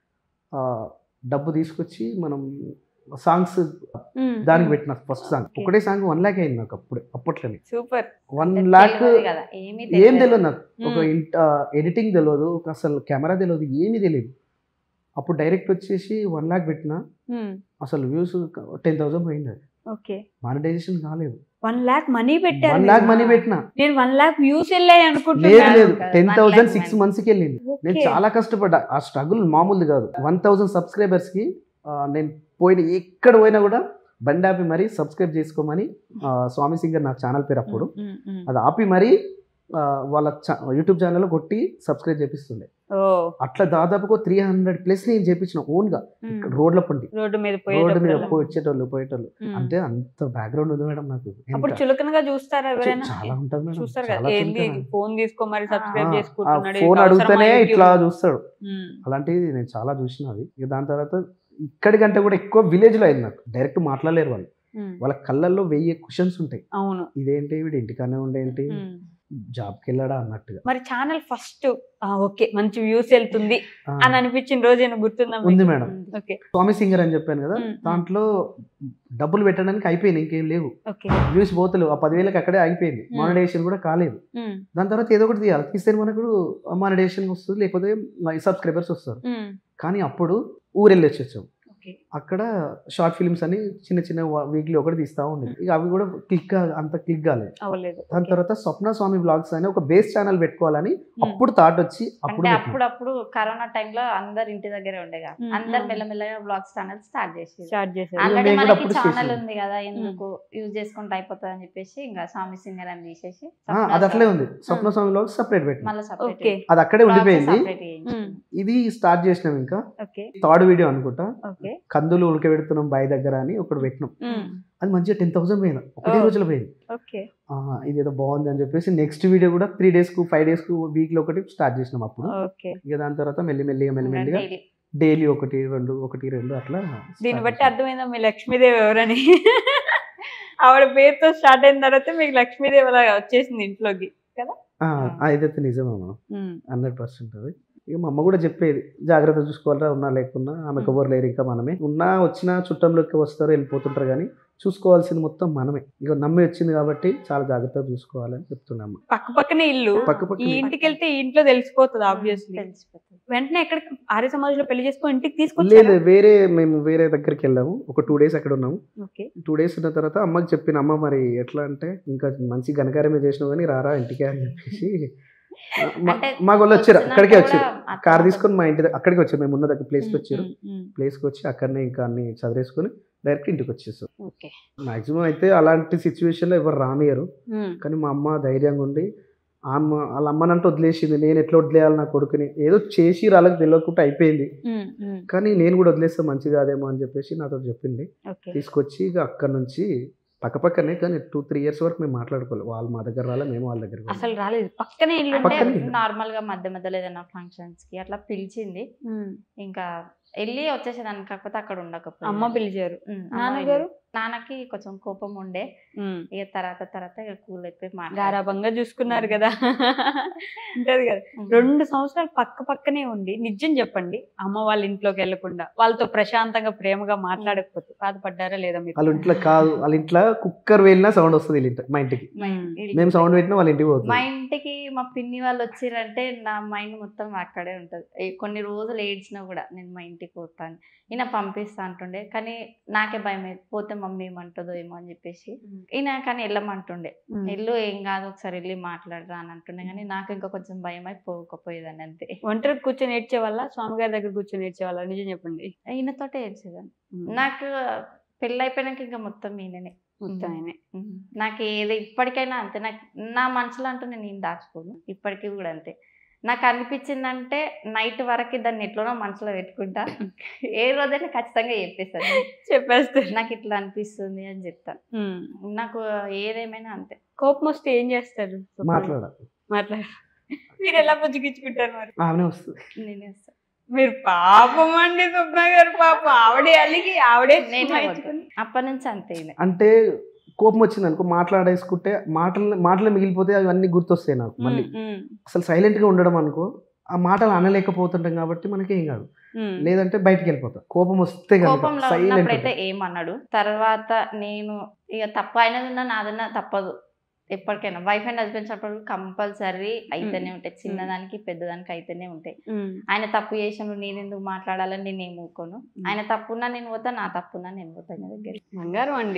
ఆ, డబ్బు తీసుకొచ్చి మనం సాంగ్స్ ఉమ్, దానికి ఉమ్. పెట్టిన ఫస్ట్ సాంగ్ Okay. ఒకటే సాంగ్ వన్ ల్యాక్ అయింది నాకు అప్పుడే అప్పట్లోనే సూపర్ వన్ అంటే ల్యాక్ తెలియదు కదా ఏమీ ఏం తెలియదు తెలియదు నాకు ఒక ఉమ్, ఎడిటింగ్ తెలియదు ఒక అసలు కెమెరా తెలియదు ఏమీ తెలియదు అప్పుడు డైరెక్ట్ వచ్చేసి వన్ ల్యాక్ పెట్టిన ఉమ్, అసలు వ్యూస్ టెన్ థౌసండ్ పోయింది అది ఓకే మానిటైజేషన్ కాలేదు వన్ లాక్ మనీ పెట్టారు వన్ మీరు. ల్యాక్ మనీ పెట్టిన నేను వన్ లాక్ వ్యూస్ వెళ్ళాయి లేదు అనుకుంటున్నాను లేదు కదా, ten one thousand lakh six money. మంత్స్కి వెళ్ళింది నేను Okay. చాలా కష్టపడ్డా ఆ స్ట్రగుల్ మామూలుది కాదు వన్ థౌసండ్ సబ్స్క్రైబర్స్కి నేను పోయిన ఎక్కడ పోయినా కూడా బండి ఆపి మరీ సబ్స్క్రైబ్ చేసుకోమని ఆ, స్వామి సింగర్ నా ఛానల్ పేరు అప్పుడు ఉమ్, ఉమ్, అది ఆపి మరీ ఆ, వాళ్ళ యూట్యూబ్ ఛానల్లో కొట్టి సబ్స్క్రైబ్ చేపిస్తుండే ఓ అట్లా దాదాపుగా త్రీ హండ్రెడ్ ప్లస్ నేను చేపించిన ఓన్గా ఉమ్, రోడ్ల పండి రోడ్డు మీద రోడ్డు మీద పోయేటప్పుడు వచ్చేటోళ్ళు పోయేటోళ్ళు అంటే అంత బ్యాక్గ్రౌండ్ ఉంది మేడం నాకు ఎంత- అప్పుడు చులకనగా చూస్తారా ఎవరైనా చాలా ఉంటుంది మేడం చూస్తారు చాలా కదా ఏంది చులకన. ఫోన్ తీసుకో మరి సబ్స్క్రైబ్ ఆ, చేసుకుంటున్నాడు ఫోన్ ఇది అడిగితేనే అవసరమా ఇట్లా YouTube? చూస్తాడు ఉమ్, అలాంటివి నేను చాలా చూసిన అది ఇక దాని తర్వాత ఇక్కడికంటే కూడా ఎక్కువ విలేజ్ లో అయింది నాకు డైరెక్ట్ మాట్లాడలేరు వాళ్ళు ఉమ్, వాళ్ళ కళ్ళల్లో వెయ్యి క్వశ్చన్స్ ఉంటాయి అవును ఇదేంటి వీడు ఇంటికానే ఉండేంటి ఉమ్. జాబ్కి వెళ్ళాడా అన్నట్టుగా మరి ఛానల్ ఫస్ట్ ఓకే మంచి వ్యూస్ వెళ్తుంది ఆ, అని అనిపించిన రోజు ఏమైనా గుర్తుందా మీకు? ఉంది మేడం ఓకే స్వామి సింగర్ అని చెప్పాను కదా ఉమ్, ఉమ్. దాంట్లో డబ్బులు పెట్టడానికి అయిపోయింది ఇంకేం లేవు ఓకే వ్యూస్ పోతలేవు ఆ పదివేలకు అక్కడే ఆగిపోయింది ఉమ్. మానిటైజేషన్ కూడా కాలేదు ఉమ్, దాని తర్వాత ఏదో ఒకటి తీయాలి తీస్తే మనకు మానిటైజేషన్ వస్తుంది లేకపోతే సబ్స్క్రైబర్స్ వస్తారు ఉమ్, కానీ అప్పుడు ఊరెళ్ళి వచ్చేసాం ఓకే అక్కడ షార్ట్ ఫిల్మ్స్ అని చిన్న చిన్న వీక్లీ ఒకటి తీస్తా ఉండేది ఇక అవి కూడా క్లిక్ అంత క్లిక్ కాలేదు అవ్వలేదు దాని ఓకే. తర్వాత స్వప్న స్వామి బ్లాగ్స్ అని ఒక బేస్ ఛానల్ పెట్టుకోవాలని ఉమ్, అప్పుడు థాట్ వచ్చి అప్పుడు అంటే పెట్టినా. అప్పుడప్పుడు కరోనా టైంలో అందరు ఇంటి దగ్గరే ఉండేగా ఉమ్, అందరు ఉమ్. మెల్లమెల్లగా బ్లాగ్ ఛానల్ స్టార్ట్ చేసి స్టార్ట్ చేశారు ఆల్రెడీ మేము కూడా మనకి అప్పుడు ఛానల్ చేసాం. ఉంది కదా ఎందుకు యూజ్ చేసుకుంటే అయిపోతుంది అని చెప్పేసి ఇంకా స్వామి సింగర్ అని తీసేసి ఆ, అది అట్లే ఉంది స్వప్న స్వామి బ్లాగ్స్ సపరేట్ పెట్టిన మళ్ళీ సపరేట్ ఓకే అది అక్కడే ఉండిపోయింది ఉమ్, ఇది స్టార్ట్ చేసినాం ఇంకా ఓకే థర్డ్ వీడియో అనుకుంటా ఓకే కందులు ఉడకబెడుతున్నాం బాయ్ దగ్గర అని ఒకటి పెట్టినాం ఉమ్, అది మంచిగా టెన్ థౌసండ్ పోయింది ఒకటే Oh. రోజులో పోయింది ఓకే ఆ, ఇది ఏదో బాగుంది అని చెప్పేసి నెక్స్ట్ వీడియో కూడా త్రీ డేస్ కు ఫైవ్ డేస్ కు వీక్ లో ఒకటి స్టార్ట్ చేసినాం అప్పుడు ఓకే ఇక దాని తర్వాత మెల్లి మెల్లిగా మెల్లి మెల్లిగా డైలీ డైలీ ఒకటి రెండు ఒకటి రెండు అట్లా దీన్ని start బట్టి చేసాం. అర్థమైందా మీ లక్ష్మీదేవి ఎవరని ఆవిడ పేరుతో స్టార్ట్ అయిన తర్వాత మీకు లక్ష్మీదేవి అలా వచ్చేసింది ఇంట్లోకి ఆ, ఆ, ఇదైతే నిజమే మనం ఉమ్, హండ్రెడ్ పర్సెంట్ అది ఇక మా అమ్మ కూడా చెప్పేది జాగ్రత్త చూసుకోవాలరా ఉన్నా లేకున్నా ఆమెకు ఎవరు లేరు ఇంకా మనమే ఉన్నా వచ్చినా చుట్టంలోకి వస్తారు వెళ్ళిపోతుంటారు కానీ చూసుకోవాల్సింది మొత్తం మనమే ఇక నమ్మి వచ్చింది కాబట్టి చాలా జాగ్రత్తగా చూసుకోవాలని చెప్తున్నాము పక్క పక్కనే ఇల్లు పక్క ఈ పక్కనే. ఇంటికి వెళ్తే ఈ ఇంట్లో తెలిసిపోతుంది ఆబ్వియస్లీ తెలిసిపోతుంది వెంటనే ఎక్కడ ఆర్య సమాజంలో పెళ్లి చేసుకొని ఇంటికి లేదు తీసుకొచ్చారు వేరే మేము వేరే దగ్గరికి వెళ్ళాము ఒక టూ డేస్ అక్కడ ఉన్నాము ఓకే టూ డేస్ ఉన్న తర్వాత అమ్మకి చెప్పిన అమ్మ మరి ఎట్లా అంటే ఇంకా మంచి ఘనకార్యమే చేసినావు కానీ రారా ఇంటికే అని చెప్పేసి మా- అంటే మా వాళ్ళు వచ్చారు వచ్చినాక అక్కడికే కూడా వచ్చారు అత్త కార్ మాటలు- తీసుకొని మా ఇంటి దగ్గర అక్కడికి వచ్చారు మేము ఉన్న దగ్గర ప్లేస్కి వచ్చారు ఉమ్, ఉమ్, ప్లేస్కి వచ్చి అక్కడనే ఇంకా అన్ని చదివేసుకొని డైరెక్ట్ ఇంటికి వచ్చేసాం ఓకే మాక్సిమం అయితే అలాంటి సిచ్యువేషన్లో ఎవరు రానియరు ఉమ్, కానీ మా అమ్మ ధైర్యంగా ఉండి ఆమె వాళ్ళ అమ్మనంటే వదిలేసింది నేను ఎట్లా వదిలేయాలి నా కొడుకుని ఏదో చేసి వాళ్ళకి తెలియకుండా అయిపోయింది ఉమ్, ఉమ్, కానీ నేను కూడా వదిలేస్తే మంచిది కాదేమో అని చెప్పేసి నాతో చెప్పింది ఓకే తీసుకొచ్చి ఇక అక్కడ నుంచి పక్క పక్కనే కానీ టూ త్రీ ఇయర్స్ వరకు మేము మాట్లాడుకోవాలి వాళ్ళు మా దగ్గర రాలే మేము వాళ్ళ దగ్గర అసలు రాలేదు పక్కనే ఇల్లు అంటే పక్కనే ఇల్లు. నార్మల్ గా మధ్య మధ్యలో ఏదైనా ఫంక్షన్స్ కి అట్లా పిలిచింది ఉమ్. ఇంకా వెళ్ళి వచ్చేసేదాన్ని కాకపోతే అక్కడ ఉండకపోయింది అమ్మ పిలిచారు ఉమ్, అమ్మ నాన్నగారు వెళ్ళింది. నాన్నకి కొంచెం కోపం ఉండే ఉమ్. ఇక తర్వాత తర్వాత ఇక కూల్ అయిపోయి మాట్లాడారు. గారాబంగా చూసుకున్నారు కదా ఉంటది కదా ఉమ్. రెండు సంవత్సరాలు పక్క పక్కనే ఉండి నిజం చెప్పండి అమ్మ వాళ్ళ ఇంట్లోకి వెళ్లకుండా వాళ్ళతో ప్రశాంతంగా ప్రేమగా మాట్లాడకపోతే బాధపడ్డారా లేదా మీరు వాళ్ళ ఇంట్లో కాదు వాళ్ళ ఇంట్లో కుక్కర్ వెళ్ళినా సౌండ్ వస్తుంది వీళ్ళ ఇంట్లో మా ఇంటికి మా ఉమ్. ఇంటికి మేము సౌండ్ పెట్టినా వాళ్ళ ఇంటికి మా పోతుంది ఇంటికి మా పిన్ని వాళ్ళు వచ్చిరంటే నా మైండ్ మొత్తం అక్కడే ఉంటది ఏ కొన్ని రోజులు ఏడ్చినా కూడా నేను మా ఇంటికి పోతాను ఈయన పంపిస్తా అంటుండే కానీ నాకే భయం అయ్యేది. పోతే మమ్మీ ఏమంటుందో ఏమో అని చెప్పేసి ఈయన కానీ వెళ్ళమంటుండే ఉమ్. ఇల్లు ఏం కాదు ఒకసారి వెళ్ళి మాట్లాడరా అని అంటుండే కానీ నాకు ఇంకా కొంచెం భయం అయి పోకపోయేదాన్ని అంతే ఒంటరికి కూర్చొని ఏడ్చే వాళ్ళ స్వామి గారి దగ్గర కూర్చొని ఏడ్చే వాళ్ళ నిజం చెప్పండి ఈయనతోటే ఏడ్చేదాన్ని ఉమ్. నాకు పెళ్ళి అయిపోయినాక ఇంకా మొత్తం ఈయననే మొత్తం ఆయనే. ఉమ్. నాకు ఏది ఇప్పటికైనా అంతే నాకు నా మనసులో అంటూ నేను ఏం దాచుకోను ఇప్పటికీ కూడా అంతే నాకు అనిపించిందంటే నైట్ వరకు దాన్ని ఎట్లనో మనసులో పెట్టుకుంటా ఏ రోజైనా ఖచ్చితంగా చెప్పేస్తాను చెప్పేస్తారు నాకు ఇట్లా అనిపిస్తుంది అని చెప్తాను ఉమ్. నాకు ఏదేమైనా అంతే కోపం వస్తే ఏం చేస్తారు మాట్లాడ మాట్లాడు మీరు ఎలా పుచ్చుకిచ్చుకుంటారు మరి ఆమెనే వస్తుంది నేనే వస్తా. మీరు పాపం అండి సుబ్బ గారు పాపం ఆవిడే అలిగి ఆవిడే నేనే సుమాయించుకుని. పోతా. అప్పటి నుంచి అంతే ఈయన. అంటే కోపం వచ్చింది అనుకో మాట్లాడేసుకుంటే మాటలు మాటలు మిగిలిపోతే అవన్నీ గుర్తొస్తాయి నాకు మళ్ళీ ఉమ్, ఉమ్, అసలు silent గా ఉండడం అనుకో ఆ మాటలు అనలేకపోతుంటాం కాబట్టి మనకి ఏం కాదు ఉమ్. లేదంటే బయటికి వెళ్ళిపోతాం కోపం వస్తే కనుక కోపంలో సైలెంట్ ఉన్నప్పుడైతే ఏమన్నాడు తర్వాత నేను ఇక తప్పు అయినది నాదన్నా తప్పదు ఎప్పటికైనా వైఫ్ అండ్ హస్బెండ్ చెప్పడం కంపల్సరీ అయితేనే ఉంటాయి చిన్నదానికి పెద్దదానికి అయితేనే ఉంటాయి ఉమ్. ఆయన తప్పు చేసినప్పుడు నేను ఎందుకు మాట్లాడాలని నేను ఏం ఊకోను ఆయన తప్పున్నా నేను పోతా నా తప్పున్నా నేను పోతాను దగ్గర బంగారం అండి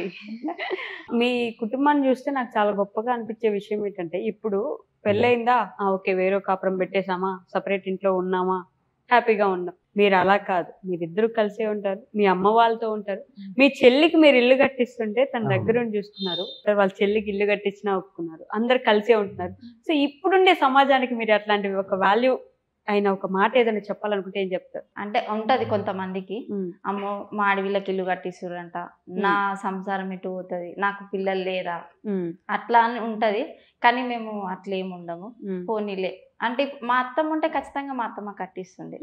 మీ కుటుంబాన్ని చూస్తే నాకు చాలా గొప్పగా అనిపించే విషయం ఏంటంటే ఇప్పుడు పెళ్ళయిందా ఆ, ఓకే వేరే కాపురం పెట్టేసామా సపరేట్ ఇంట్లో ఉన్నామా హ్యాపీగా ఉన్నాం మీరు అలా కాదు మీరిద్దరు కలిసే ఉంటారు మీ అమ్మ వాళ్ళతో ఉంటారు మీ చెల్లికి మీరు ఇల్లు కట్టిస్తుంటే తన అవును. దగ్గర ఉండి చూస్తున్నారు తర్వాత వాళ్ళ చెల్లికి ఇల్లు కట్టించినా ఒప్పుకున్నారు అందరు కలిసే ఉంటున్నారు సో ఇప్పుడుండే సమాజానికి మీరు అట్లాంటివి ఒక వాల్యూ అయిన ఒక మాట ఏదైనా చెప్పాలనుకుంటే ఏం చెప్తారు అంటే ఉంటది కొంతమందికి అమ్మో మా అడవిలకి ఇల్లు కట్టిస్తురంట నా సంసారం ఎటు పోతుంది నాకు పిల్లలు లేరా అట్లా అని ఉంటది కానీ మేము అట్లా ఏమి ఉండము పోనీలే అంటే మా అత్తమ్మ ఉంటే ఖచ్చితంగా మా అత్తమ్మ కట్టిస్తుంది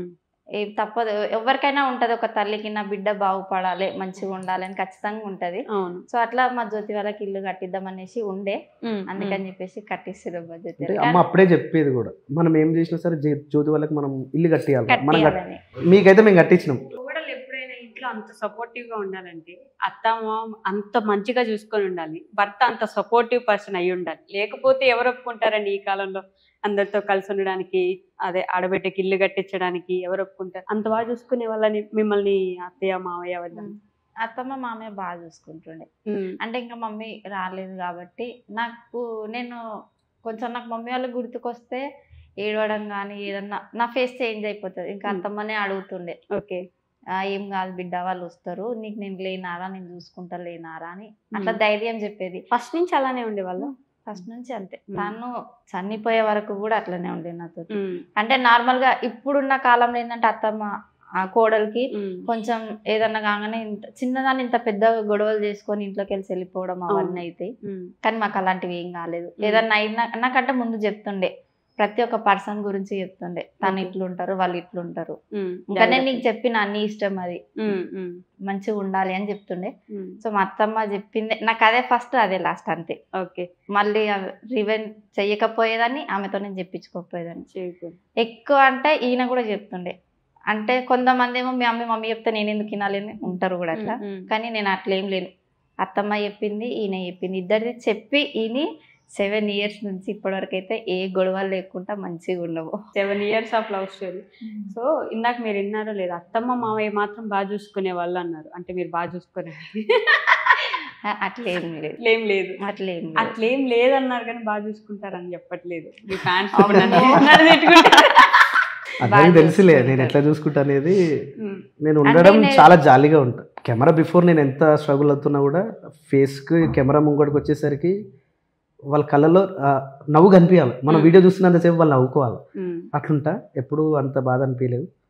ఏ తప్పదు ఎవరికైనా ఉంటది ఒక తల్లికి నా బిడ్డ బాగుపడాలి మంచిగా ఉండాలి అని ఖచ్చితంగా ఉంటది అవును సో అట్లా మా జ్యోతి వాళ్ళకి ఇల్లు కట్టిద్దాం అనేసి ఉండే ఉమ్, అందుకని చెప్పేసి కట్టిస్తారు మా జ్యోతి అంటే వాళ్ళకి. అమ్మ అప్పుడే చెప్పేది కూడా మనం ఏం చేసినా సరే జే- జ్యోతి వాళ్ళకి మనం ఇల్లు కట్టియాలి మనం కట్- కట్టియాలని మీకైతే మేము కట్టించినాం కోడలు ఎప్పుడైనా ఇంట్లో అంత సపోర్టివ్ గా ఉండాలంటే అత్త మామ అంత మంచిగా చూసుకొని ఉండాలి భర్త అంత సపోర్టివ్ పర్సన్ అయి ఉండాలి లేకపోతే ఎవరు ఒప్పుకుంటారండి ఈ కాలంలో అందరితో కలిసి ఉండడానికి అదే ఆడబిడ్డకి ఇల్లు కట్టించడానికి ఎవరు ఒప్పుకుంటారు అంత బాగా చూసుకునే వాళ్ళని మిమ్మల్ని అత్తయ్య మావయ్య వాళ్ళ అత్తమ్మ మామయ్య బాగా చూసుకుంటుండే అంటే ఇంకా మమ్మీ రాలేదు కాబట్టి నాకు నేను కొంచెం నాకు మమ్మీ వాళ్ళు గుర్తుకొస్తే ఏడవడం కానీ ఏదన్నా నా ఫేస్ చేంజ్ అయిపోతుంది ఇంకా Hmm. అత్తమ్మనే అడుగుతుండే ఓకే "ఆ, ఏం కాదు బిడ్డ వాళ్ళు వస్తారు నీకు నేను లేనారా నేను చూసుకుంటా లేనారా అని అట్లా ధైర్యం చెప్పేది ఫస్ట్ నుంచి అలానే ఉండేవాళ్ళు ఫస్ట్ నుంచి అంతే Hmm. తను చనిపోయే వరకు కూడా అట్లనే ఉండే నాతో అంటే నార్మల్ గా ఇప్పుడున్న కాలంలో ఏంటంటే అత్తమ్మ ఆ కోడలికి కొంచెం ఏదన్నా కాగానే ఇంత చిన్నదాన్ని ఇంత పెద్ద గొడవలు చేసుకొని ఇంట్లోకి వెళ్ళి వెళ్ళిపోవడం అవన్నీ అయితే కానీ మాకు అలాంటివి ఏం కాలేదు Mm. ఏదన్నా అయినా నాకంటే ముందు చెప్తుండే ప్రతి ఒక్క పర్సన్ గురించి చెప్తుండే తను Okay. ఇట్లుంటారు వాళ్ళు ఇట్లుంటారు ఇంకా నేను నీకు చెప్పిన అన్ని ఇష్టం అది మంచిగా ఉండాలి అని చెప్తుండే సో మా అత్తమ్మ చెప్పింది నాకు అదే ఫస్ట్ అదే లాస్ట్ అంతే ఓకే మళ్ళీ రివెన్ చెయ్యకపోయేదాన్ని ఆమెతో నేను చెప్పించుకోకపోయేదాన్ని ఎక్కువ అంటే ఈయన కూడా చెప్తుండే అంటే కొంతమంది ఏమో మీ అమ్మ మమ్మీ చెప్తే నేను ఎందుకు వినాలి అని ఉంటారు కూడా అట్లా కానీ నేను అట్లా ఏం లేను అత్తమ్మ చెప్పింది ఈయన చెప్పింది ఇద్దరిది చెప్పి ఈయన సెవెన్ ఇయర్స్ నుంచి ఇప్పటివరకు అయితే ఏ గొడవలు లేకుండా మంచిగా ఉండవు seven years of love story so ఇందాక మీరు విన్నారో లేదు అత్తమ్మ మావయ్య మాత్రం బాగా చూసుకునే వాళ్ళు అన్నారు అంటే మీరు బాగా చూసుకునే అట్లా ఏం లేదు అట్లేం లేదు అట్లా ఏం లేదు అట్లేం లేదన్నారు కానీ బాగా చూసుకుంటారని చెప్పట్లేదు మీ ఫ్యాన్స్ అవును. అది బాగా నాకు తెలుసులే చూసుకుంటారు. నేను ఎట్లా చూసుకుంటా అనేది నేను ఉండడం నేను- చాలా జాలీగా ఉంటా కెమెరా బిఫోర్ నేను ఎంత స్ట్రగుల్ అవుతున్నా కూడా ఫేస్కి కెమెరా ముంగడికి వచ్చేసరికి వాళ్ళ కళ్ళలో ఆ, నవ్వు కనిపించాలి మనం Hmm. వీడియో చూస్తున్నంతసేపు వాళ్ళు నవ్వుకోవాలి అట్లుంటా ఎప్పుడు అంత బాధ అనిపించలేదు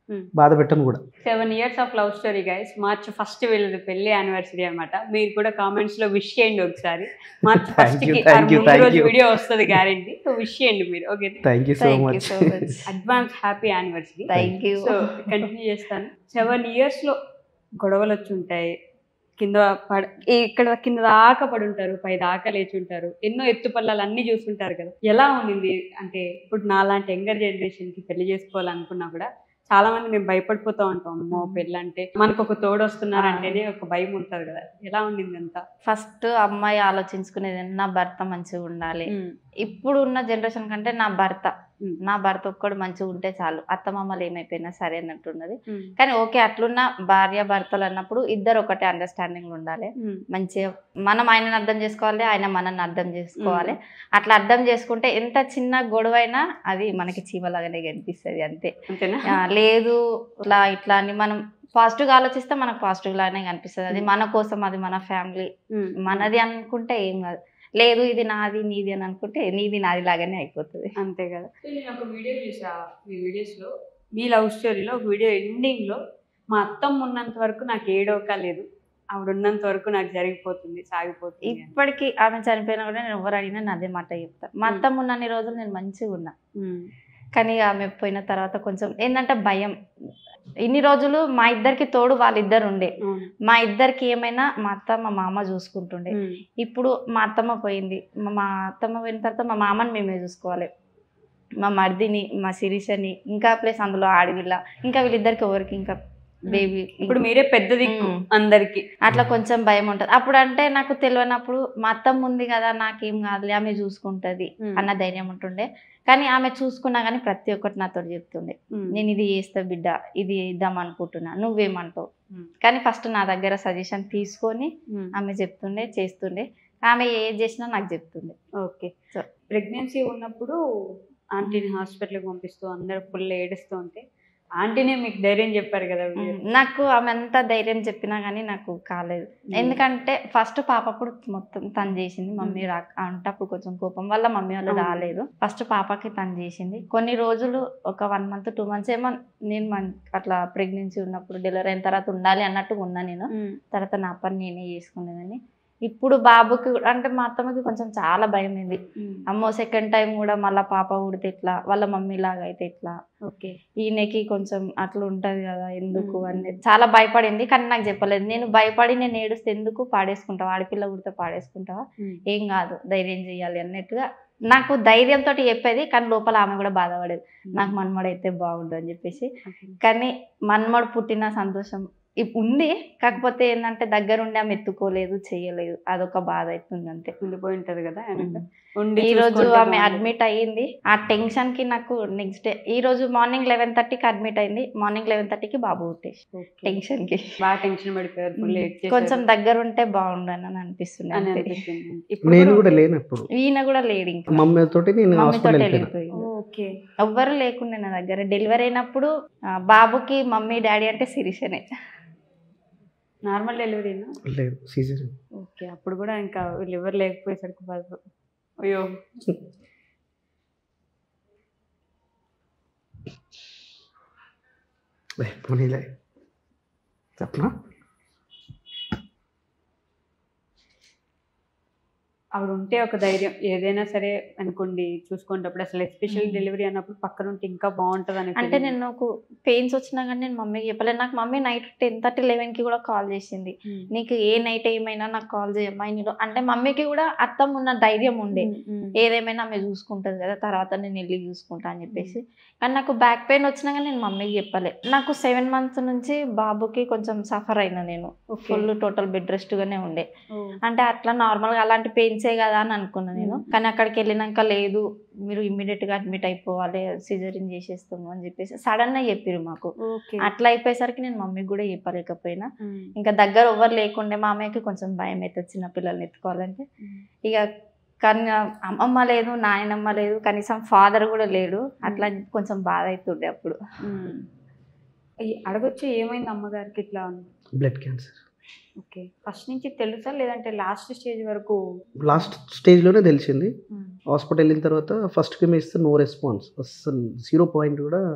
Hmm. బాధ పెట్టను కూడా seven years of love story guys March first వీళ్ళది పెళ్లి యానివర్సరీ అన్నమాట మీరు కూడా కామెంట్స్ లో విష్ చేయండి ఒకసారి మార్చ్ Thank ఫస్ట్ you, కి thank you, ముందు thank రోజు you. వీడియో వస్తుంది గ్యారెంటీ సో విష్ చేయండి మీరు okay thank you so thank you much so much advance happy anniversary thank you so continue చేస్తాను సెవెన్ ఇయర్స్ లో గొడవలు వచ్చి ఉంటాయి కింద పడ ఇక్కడ కింద దాకా పడి ఉంటారు పై దాకా లేచి ఉంటారు ఎన్నో ఎత్తుపల్లాలు అన్ని చూస్తుంటారు కదా ఎలా ఉంది అంటే ఇప్పుడు నాలాంటి యంగర్ జనరేషన్ కి పెళ్లి చేసుకోవాలనుకున్నా కూడా చాలా మంది మేము భయపడిపోతా ఉంటాం అమ్మో పెళ్ళి అంటే మనకు ఒక తోడు వస్తున్నారంటేనే ఒక భయం ఉంటుంది కదా ఎలా ఉండింది అంతా ఫస్ట్ అమ్మాయి ఆలోచించుకునేది నా భర్త మంచిగా ఉండాలి ఇప్పుడు ఉన్న జనరేషన్ కంటే నా భర్త ఉమ్. నా భర్త ఒక్కడు మంచిగా ఉంటే చాలు అత్తమామలు ఏమైపోయినా సరే అన్నట్టున్నది కానీ ఓకే అట్లున్న భార్య భర్తలు అన్నప్పుడు ఇద్దరు ఒకటే అండర్స్టాండింగ్ ఉండాలి మంచిగా మనం ఆయనను అర్థం చేసుకోవాలి ఆయన మనల్ని అర్థం చేసుకోవాలి అట్లా అర్థం చేసుకుంటే ఎంత చిన్న గొడవ అయినా అది మనకి చీమలాగానే కనిపిస్తుంది అంతే అంతేనా ఆ, లేదు ఇట్లా ఇట్లా అని మనం పాజిటివ్ గా ఆలోచిస్తే మనకు పాజిటివ్ లానే కనిపిస్తుంది అది మన కోసం అది మన ఫ్యామిలీ ఉమ్. మనది అనుకుంటే ఏం కాదు లేదు ఇది నాది నీది అని అనుకుంటే నీది నాది లాగానే అయిపోతుంది అంతే కదా నేను ఒక వీడియో చూసా మీ వీడియోస్ లో మీ లవ్ స్టోరీలో ఒక వీడియో ఎండింగ్ లో మా అత్తమ్మ ఉన్నంత వరకు నాకు ఏడవక లేదు ఆవిడ ఉన్నంత వరకు నాకు జరిగిపోతుంది సాగిపోతుంది అని. ఇప్పటికీ ఆమె చనిపోయినా కూడా నేను ఎవరు అడిగినా నేను అదే మాట చెప్తా మా మ్మ్. అత్తమ్మ ఉన్నన్ని రోజులు నేను మంచిగా ఉన్నా ఉమ్. కానీ ఆమె పోయిన తర్వాత కొంచెం ఏంటంటే భయం ఇన్ని రోజులు మా ఇద్దరికి తోడు వాళ్ళిద్దరు ఉండే అవును. మా ఇద్దరికి ఏమైనా మా అత్త మా మామ చూసుకుంటుండే ఉమ్. ఇప్పుడు మా అత్తమ్మ పోయింది మా- మా అత్తమ్మ పోయిన తర్వాత మా మామని మేమే చూసుకోవాలి మా మర్దిని మా శిరీషని ఇంకా ప్లస్ అందులో ఆడవిల్ల ఇంకా వీళ్ళిద్దరికి ఎవరికి ఇంకా బేబీ ఇప్పుడు మీరే పెద్ద దిక్కు ఉమ్. అందరికి అట్లా కొంచెం భయం ఉంటుంది అప్పుడు అంటే నాకు తెలియనప్పుడు మా అత్తమ్మ ఉంది కదా నాకేం కాదులే ఆమె చూసుకుంటది ఉమ్. అన్న ధైర్యం ఉంటుండే కానీ ఆమె చూసుకున్నా కానీ ప్రతి ఒక్కటి నాతో చెప్తుండే ఉమ్. నేను ఇది చేస్తా బిడ్డ ఇది ఇద్దాం అనుకుంటున్నా నువ్వేమంటావు ఉమ్. కానీ ఫస్ట్ నా దగ్గర సజెషన్ తీసుకొని ఉమ్. ఆమె చెప్తుండే చేస్తుండే ఆమె ఏది చేసినా నాకు చెప్తుండే ఓకే సో. ప్రెగ్నెన్సీ ఉన్నప్పుడు ఆంటీని హాస్పిటల్కి పంపిస్తూ అందరూ ఫుల్ ఏడుస్తూ ఉంటే ఆంటీనే మీకు ధైర్యం చెప్పారు కదా ఉమ్, నాకు ఆమె అంతా ధైర్యం చెప్పినా కానీ నాకు కాలేదు ఎందుకంటే ఫస్ట్ పాపప్పుడు మొత్తం తను చేసింది మమ్మీ రా అంటే అప్పుడు కొంచెం కోపం వల్ల మమ్మీ వాళ్ళు అవును. రాలేదు ఫస్ట్ పాపకి తను చేసింది కొన్ని రోజులు ఒక వన్ మంత్ టూ మంత్స్ ఏమో నేను మన్- అట్లా ప్రెగ్నెన్సీ ఉన్నప్పుడు డెలివరీ అయిన తర్వాత ఉండాలి అన్నట్టు ఉన్నా నేను ఉమ్. తర్వాత నా పని నేనే చేసుకునేదని ఇప్పుడు బాబుకి కూడా- అంటే మా అత్తమ్మకి కొంచెం చాలా భయం అయింది ఉమ్. అమ్మో సెకండ్ టైం కూడా మళ్ళీ పాప ఉడితే ఎట్లా వాళ్ళ మమ్మీ లాగా అయితే ఎట్లా ఓకే ఈయనకి కొంచెం అట్లా ఉంటది కదా ఎందుకు మ్మ్. అని చాలా భయపడింది కానీ నాకు చెప్పలేదు నేను భయపడి నేను ఏడుస్తే ఎందుకు పాడేసుకుంటావా ఆడపిల్ల కుడితే పాడేసుకుంటావా ఉమ్. ఏం కాదు ధైర్యం చేయాలి అన్నట్టుగా నాకు ధైర్యంతో చెప్పేది కానీ లోపల ఆమె కూడా బాధపడేది నాకు మన్మడు అయితే బాగుండు అని చెప్పేసి ఓకే. కానీ మన్మడు పుట్టిన సంతోషం ఇప్ ఉంది కాకపోతే ఏంటంటే దగ్గరుండి ఆమె ఎత్తుకోలేదు చేయలేదు అదొక బాధ అవుతుంది అంతే ఉండిపోయి ఉంటది కదా వెనక. ఉండి ఈ రోజు చూసుకుంటే ఆమె బాగుండు. అడ్మిట్ అయ్యింది ఆ టెన్షన్ కి నాకు నెక్స్ట్ డే ఈ రోజు మార్నింగ్ లెవెన్ థర్టీకి అడ్మిట్ అయింది మార్నింగ్ లెవెన్ థర్టీకి బాబు పుట్టేసి ఓకే. టెన్షన్ కి బాగా టెన్షన్ పడిపోయారు ఫుల్ ఏడ్ చేశారు కొంచెం దగ్గర ఉంటే బాగుండని అని అనిపిస్తుంది అని అంతే. అనిపిస్తుంది ఇప్పుడు నేను కూడా లేను అప్పుడు ఈయన కూడా లేడు ఇంకా మమ్మీ తోటి నేను మమ్మీతో హాస్పిటల్ వెళ్ళిపోయినా వెళ్ళిపోయింది ఓకే ఎవ్వరు లేకుండే నా దగ్గర డెలివరీ అయినప్పుడు ఆ, బాబుకి మమ్మీ డాడీ అంటే శిరీషనే నార్మల్ డెలివరీనా లేదు సీజర్ ఓకే అప్పుడు కూడా ఇంకా వీళ్ళు ఎవరు లేకపోయేసరికి బాధ అయ్యో పోనీలే చెప్పనా ఆవిడ ఉంటే ఒక ధైర్యం ఏదైనా సరే అనుకోండి చూసుకునేటప్పుడు అసలు ఎస్పెషల్ మ్మ్. డెలివరీ అన్నప్పుడు పక్కన ఉంటే ఇంకా బాగుంటది అని అంటే నేను నాకు పెయిన్స్ వచ్చినా కానీ నేను మమ్మీకి చెప్పలేదు నాకు మమ్మీ నైట్ టెన్ థర్టీ లెవెన్కి కూడా కాల్ చేసింది నీకు ఏ నైట్ ఏమైనా నాకు కాల్ చేయమ్మా నీలో అంటే మమ్మీకి కూడా అర్థం ఉన్న ధైర్యం ఉండే ఏదేమైనా ఆమె చూసుకుంటుంది కదా తర్వాత నేను వెళ్ళి చూసుకుంటా అని చెప్పేసి కానీ నాకు బ్యాక్ పెయిన్ వచ్చినా కానీ నేను మమ్మీకి చెప్పలే నాకు సెవెన్ మంత్స్ నుంచి బాబుకి కొంచెం సఫర్ అయినా నేను ఫుల్ టోటల్ బెడ్ రెస్ట్గానే ఉండే అంటే అట్లా నార్మల్గా అలాంటి పెయిన్సే కదా అని అనుకున్నా నేను మ్మ్. కానీ అక్కడికి వెళ్ళినాక లేదు మీరు immediate గా అడ్మిట్ అయిపోవాలి సిజరిన్ చేసేస్తాము అని చెప్పేసి సడన్ గా చెప్పిరు మాకు ఓకే అట్లా అయిపోయేసరికి నేను మమ్మీకి కూడా చెప్పలేకపోయినా ఇంకా దగ్గర ఎవ్వరు లేకుండే మా అమ్మకి కొంచెం భయం అవుతుంది చిన్న పిల్లల్ని ఎత్తుకోవాలంటే ఇక కానీ అమ్మమ్మ లేదు నాయనమ్మ లేదు కనీసం ఫాదర్ కూడా లేడు అట్లా కొంచెం బాధ అవుతుండే అప్పుడు అడగొచ్చు ఏమైంది అమ్మగారికి ఇట్లా అని బ్లడ్ క్యాన్సర్ ఓకే ఫస్ట్ నుంచి తెలుసా లేదంటే లాస్ట్ స్టేజ్ వరకు లాస్ట్ స్టేజ్లోనే తెలిసింది హాస్పిటల్ వెళ్ళిన తర్వాత ఫస్ట్ కెమ్ ఇస్తే నో రెస్పాన్స్ అసలు జీరో పాయింట్ కూడా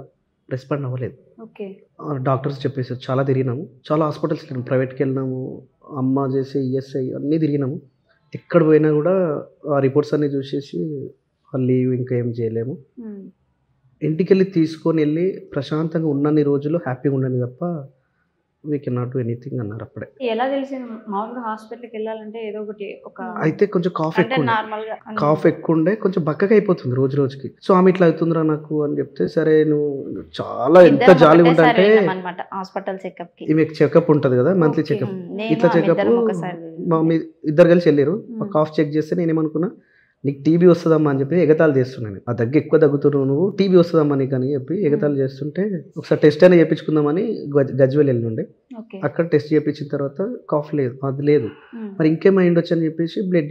రెస్పాండ్ అవ్వలేదు ఓకే డాక్టర్స్ చెప్పేసారు చాలా తిరిగినాము చాలా హాస్పిటల్స్ వెళ్ళాము ప్రైవేట్కి వెళ్ళినాము అమ్మ చేసే ఈఎస్ఐ అన్నీ తిరిగినాము ఎక్కడ పోయినా కూడా ఆ రిపోర్ట్స్ అన్నీ చూసేసి లీవ్ ఇంకా ఏం చేయలేము ఇంటికి వెళ్ళి తీసుకొని వెళ్ళి ప్రశాంతంగా ఉన్నన్ని రోజులు హ్యాపీగా ఉండని తప్ప we can not do anything అన్నారు అప్పుడే ఎలా తెలిసింది మామూలుగా హాస్పిటల్కి వెళ్ళాలంటే ఏదో ఒకటి ఒక అయితే కొంచెం కాఫ్ అంటే ఎక్కువ ఉండే. నార్మల్ గా కాఫ్ ఎక్కువ ఉండే కొంచెం బక్కగా అయిపోతుంది రోజు రోజుకి సో ఆమె ఇట్లా అవుతుందిరా నాకు అని చెప్తే సరే నువ్వు చాలా ఎంత ఇద్దరం జాలిగా ఒకటేసారి ఉంటుంటే వెళ్ళాం అన్నమాట హాస్పిటల్ చెకప్ కి ఈమె చెకప్ ఉంటుంది కదా మంత్లీ Okay. చెకప్ నేను ఇట్లా ఆమె చెకప్ ఇద్దరం ఒకసారి మా మీ ఇద్దరు కలిసి వెళ్ళారు Hmm. కాఫ్ చెక్ చేస్తే నేనేమనుకున్నా నీకు టీబీ వస్తుందమ్మా అని చెప్పి ఎగతాళి చేస్తున్నాను ఆ దగ్గర ఎక్కువ దగ్గుతున్నావు నువ్వు టీబీ వస్తుందమ్మా నీకు అని చెప్పి ఎగతాళి చేస్తుంటే ఒకసారి టెస్ట్ అయినా చేయించుకుందామని గజ్ గజ్వేల్ వెళ్ళిండే ఓకే అక్కడ టెస్ట్ చేయించిన తర్వాత కాఫ్ లేదు అది లేదు మరి ఇంకేమైండొచ్చు అని చెప్పేసి బ్లడ్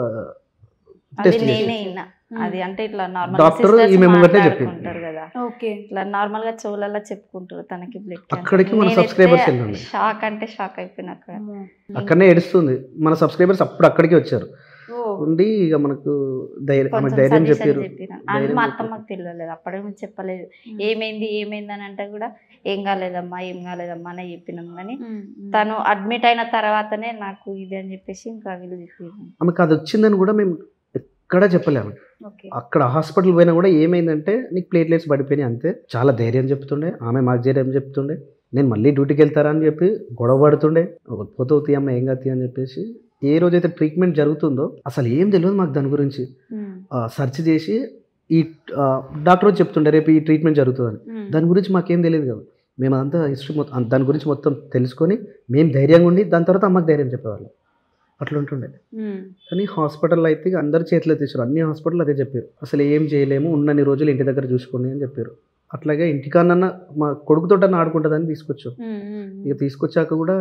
అది టెస్ట్ నేనే విన్నా అది అంటే ఇట్లా నార్మల్ Doctor ఈమె ముంగటే చెప్పింది. కదా ఓకే ఇట్లా నార్మల్ గా చెవులలో చెప్పుకుంటారు తనకి బ్లడ్ అక్కడికి మన subscribers వెళ్ళండి. షాక్ అంటే షాక్ అయిపోయిన అక్కడ అక్కడనే ఏడుస్తుంది మన సబ్స్క్రైబర్స్ అప్పుడు అక్కడికే వచ్చారు ఓ ఉండి ఇక మనకు ధైర్యం ఆమె కొంచెం ధైర్యం సజెషన్ చెప్పారు చెప్పిన ధైర్యం మా చెప్పారు. అత్తమ్మకి తెలియలేదు అప్పుడే మేము చెప్పలేదు ఏమైంది ఏమైంది అని అంటే కూడా ఏం కాలేదమ్మా ఏం కాలేదమ్మా అని చెప్పినాం కానీ తను అడ్మిట్ అయిన తర్వాతనే నాకు ఇది అని చెప్పేసి ఇంకా వీళ్ళు చెప్పారు ఆమెకు అది వచ్చిందని కూడా మేము ఎక్కడా చెప్పలేము ఓకే అక్కడ హాస్పిటల్ పోయినా కూడా ఏమైందంటే నీకు ప్లేట్లెట్స్ పడిపోయినాయి అంతే చాలా ధైర్యం చెప్తుండే ఆమె మాకు ధైర్యం చెప్తుండే నేను మళ్ళీ డ్యూటీకి వెళ్తారా అని చెప్పి గొడవ పడుతుండే పోతే తీ అమ్మ ఏం కాదు అని చెప్పేసి ఏ రోజైతే ట్రీట్మెంట్ జరుగుతుందో అసలు ఏం తెలియదు మాకు దాని గురించి సెర్చ్ చేసి ఈ డాక్టర్ వచ్చి చెప్తుండే రేపు ఈ ట్రీట్మెంట్ జరుగుతుందని దాని గురించి మాకేం తెలియదు కదా మేము అదంతా హిస్టరీ మొత్తం దాని గురించి మొత్తం తెలుసుకొని మేము ధైర్యంగా ఉండి దాని తర్వాత అమ్మకి ధైర్యం చెప్పేవాళ్ళం అట్లా ఉంటుండే కానీ హాస్పిటల్ అయితే ఇక అందరు చేతిలో తీసారు అన్ని హాస్పిటల్ అదే చెప్పారు అసలు ఏం చేయలేము ఉన్నన్ని రోజులు ఇంటి దగ్గర చూసుకోండి అని చెప్పారు అట్లాగే ఇంటికన్నా మా కొడుకుతోటన్నా ఆడుకుంటుందని తీసుకొచ్చాం ఇక తీసుకొచ్చాక కూడా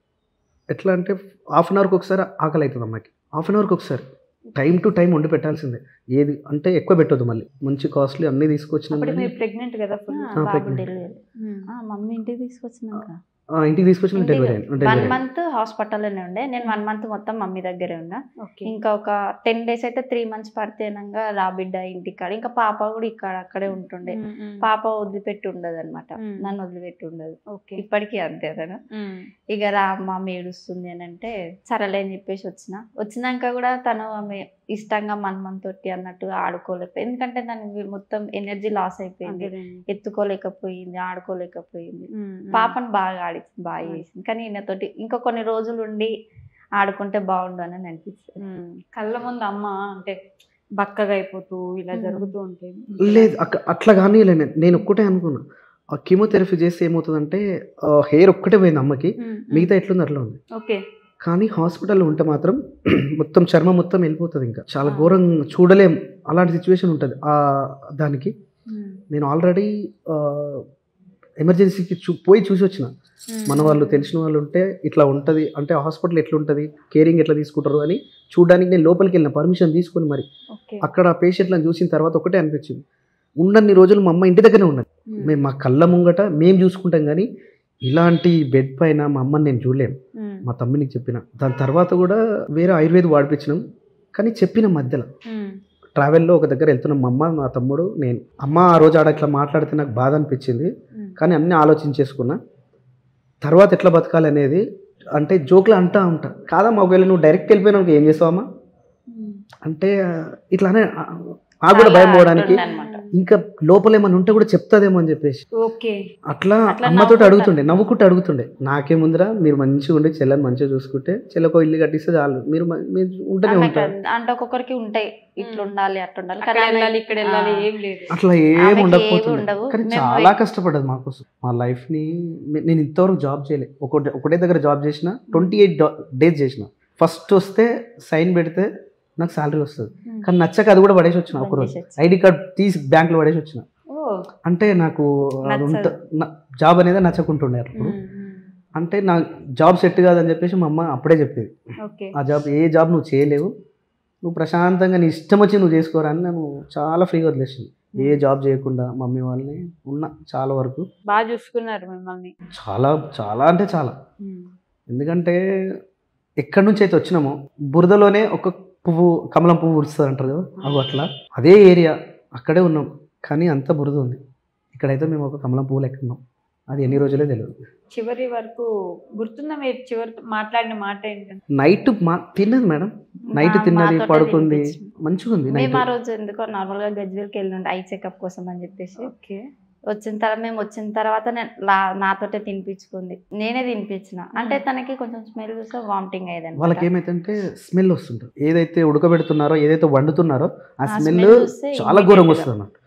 ఎట్లా అంటే హాఫ్ అన్ అవర్కి ఒకసారి ఆకలి అవుతుంది అమ్మాయికి హాఫ్ అన్ అవర్కి ఒకసారి టైం టు టైం వండి పెట్టాల్సిందే ఏది అంటే ఎక్కువ పెట్టొద్దు మళ్ళీ మంచి కాస్ట్లీ అన్నీ తీసుకొచ్చినాం అప్పుడు కానీ, మీరు ప్రెగ్నెంట్ కదా ఫుల్ ఆ, బాబు pregnant. డెలివరీ మమ్మీ ఇంటికి తీసుకొచ్చినాక ఆ, ఇంటికి తీసుకొచ్చిన డెలివరీ అయింది వన్ డెలివరీ మంత్ హాస్పిటల్లోనే ఉండే నేను వన్ మంత్ మొత్తం మమ్మీ దగ్గరే ఉన్నా ఓకే ఇంకా ఒక టెన్ డేస్ అయితే త్రీ మంత్స్ పడితేనంగా రా బిడ్డ ఇంటికాడ ఇంకా పాప కూడా ఇక్కడ అక్కడే ఉంటుండే పాప వదిలిపెట్టి ఉండదు అనమాట మ్మ్. నన్ను వదిలిపెట్టి ఉండదు ఓకే ఇప్పటికీ అంతే తను ఇక రా అమ్మ ఆమె ఏడుస్తుంది అని అంటే సరేలే అని చెప్పేసి వచ్చిన వచ్చినాక కూడా తను ఆమె ఇష్టంగా మన్మన్ తోటి అన్నట్టు ఆడుకోలేకపోయింది ఎందుకంటే దాని మొత్తం ఎనర్జీ లాస్ అయిపోయింది ఎత్తుకోలేకపోయింది ఆడుకోలేకపోయింది పాపను బాగా ఆడించింది బాగా చేసింది కానీ ఈయనతోటి ఇంకా కొన్ని రోజులు ఉండి ఆడుకుంటే బాగుండు అని అనిపిస్తుంది కళ్ళ ముందు అమ్మ అంటే బక్కగా అయిపోతూ ఇలా మ్మ్. జరుగుతూ ఉంటే లేదు అక్క అట్లా కానీ నేను నేను ఒక్కటే అనుకున్నా ఆ కీమోథెరపీ చేస్తే ఏమవుతుందంటే హెయిర్ ఒక్కటే పోయింది అమ్మకి మిగతా ఎట్లుంది అట్లా ఉంది ఓకే కానీ హాస్పిటల్లో ఉంటే మాత్రం మొత్తం చర్మం మొత్తం వెళ్ళిపోతుంది ఇంకా చాలా ఆ. ఘోరం చూడలేం అలాంటి సిచ్యువేషన్ ఉంటుంది ఆ దానికి నేను ఆల్రెడీ ఎమర్జెన్సీకి చూ పోయి చూసి వచ్చిన మన వాళ్ళు తెలిసిన వాళ్ళు ఉంటే ఇట్లా ఉంటుంది అంటే హాస్పిటల్ ఎట్లా ఉంటుంది కేరింగ్ ఎట్లా తీసుకుంటారు అని చూడడానికి నేను లోపలికి వెళ్ళిన పర్మిషన్ తీసుకొని మరి ఓకే అక్కడ పేషెంట్లను చూసిన తర్వాత ఒకటే అనిపించింది ఉన్నన్ని రోజులు మా అమ్మ ఇంటి దగ్గరనే ఉన్నది మేము మా కళ్ళ ముంగట మేము చూసుకుంటాం కానీ ఇలాంటి బెడ్ పైన మా అమ్మని నేను చూడలేను మా తమ్మునికి చెప్పిన దాని తర్వాత కూడా వేరే ఆయుర్వేద వాడిపించినాం కానీ చెప్పిన మధ్యలో ట్రావెల్లో ఒక దగ్గర వెళ్తున్నాం మా అమ్మ మా తమ్ముడు నేను అమ్మ ఆ రోజు ఆడ ఇట్లా మాట్లాడితే నాకు బాధ అనిపించింది కానీ అన్నీ ఆలోచించేసుకున్నా తర్వాత ఎట్లా బతకాలి అనేది అంటే జోక్లు అంటా ఉంటా కాదమ్మా ఒకవేళ నువ్వు డైరెక్ట్ వెళ్ళిపోయినావు ఏం చేస్తావమ్మా అంటే ఇట్లానే ఆ- ఆ కూడా భయం పోవడానికి అనమాట ఇంకా లోపల ఏమైనా ఉంటే కూడా చెప్తాదేమో అని చెప్పేసి ఓకే అట్లా అట్లా అమ్మతోటి నవ్వుకుంటా. అడుగుతుండే నవ్వుకుంటూ అడుగుతుండే నాకేముందిరా మీరు మంచిగా ఉండి చెల్లెని మంచిగా చూసుకుంటే చెల్లెకో ఇల్లు కట్టిస్తే చాలు మీరు మ- మీరు ఉంటూనే ఆమెకు ఉంటారు అంటే ఒక్కొక్కరికి ఉంటాయి ఇట్లా మ్మ్. ఉండాలి అట్లా ఉండాలి అక్కడ కానీ ఆమె- వెళ్ళాలి ఇక్కడ వెళ్ళాలి ఆ. ఏం లేదు అట్లా ఏం ఆమెకి ఏవి ఉండకపోతుంది ఉండవు. కానీ మేము చాలా ఎక్- కష్టపడ్డది మా కోసం మా లైఫ్ని నేను ఇంతవరకు జాబ్ చేయలే ఒకటే ఒకటే దగ్గర జాబ్ చేసిన ట్వంటీ ఎయిట్ డేస్ చేసిన ఫస్ట్ వస్తే సైన్ పెడితే నాకు శాలరీ వస్తుంది కానీ నచ్చక అది కూడా పడేసి వచ్చిన బంద్ ఒకరోజు చేసేసి. ఐడి కార్డ్ తీసి బ్యాంక్లో పడేసి వచ్చిన ఓ అంటే నాకు అది ఉంట నచ్చదు. నా- జాబ్ అనేది నచ్చకుంటుండే అప్పుడు అంటే నా జాబ్ సెట్ కాదని చెప్పేసి మా అమ్మ అప్పుడే చెప్పేది ఓకే ఆ జాబ్ ఏ జాబ్ నువ్వు చేయలేవు నువ్వు ప్రశాంతంగా నీ ఇష్టం వచ్చి నువ్వు చేసుకోరా అని నేను చాలా ఫ్రీగా వదిలేసింది ఏ జాబ్ చేయకుండా మమ్మీ వాళ్ళని ఉన్నా చాలా వరకు బాగా చూసుకున్నారు మిమ్మల్ని చాలా చాలా అంటే చాలా ఎందుకంటే ఎక్కడి నుంచి అయితే వచ్చినామో బురదలోనే ఒక పువ్వు కమలం పువ్వు ఉడుస్తుంది అంటారు కదా అవి అట్లా అదే ఏరియా అక్కడే ఉన్నాం కానీ అంత బురద ఉంది ఇక్కడైతే మేము ఒక కమలం పువ్వు లెక్క ఉన్నాం అది ఎన్ని రోజులే తెలియదు చివరి వరకు గుర్తుందా మీరు చివరి మాట్లాడిన మాట ఏంటంటే నైట్ మా తిన్నది మేడం నైట్ మా- తిన్నది మాతోటే పడుకుంది తినిపించింది. మంచిగా ఉంది నైట్ మేము ఆ రోజు ఎందుకో నార్మల్ గా గజ్వేల్కి వెళ్ళిండే ఐ చెకప్ కోసం అని చెప్పేసి ఓకే వచ్చిన తర్వాత మేము వచ్చిన తర్వాత నేను లా- నాతోటే తినిపించుకుంది నేనే తినిపించిన అంటే తనకి కొంచెం స్మెల్ చూస్తే వామిటింగ్ అయ్యేది వాళ్ళకి ఏమైతే స్మెల్ వస్తుంటుంది ఏదైతే ఉడకబెడుతున్నారో ఏదైతే వండుతున్నారో ఆ ఆ స్మెల్ smell చూస్తే చాలా ఘోరంగా immediate వస్తుంది అన్నమాట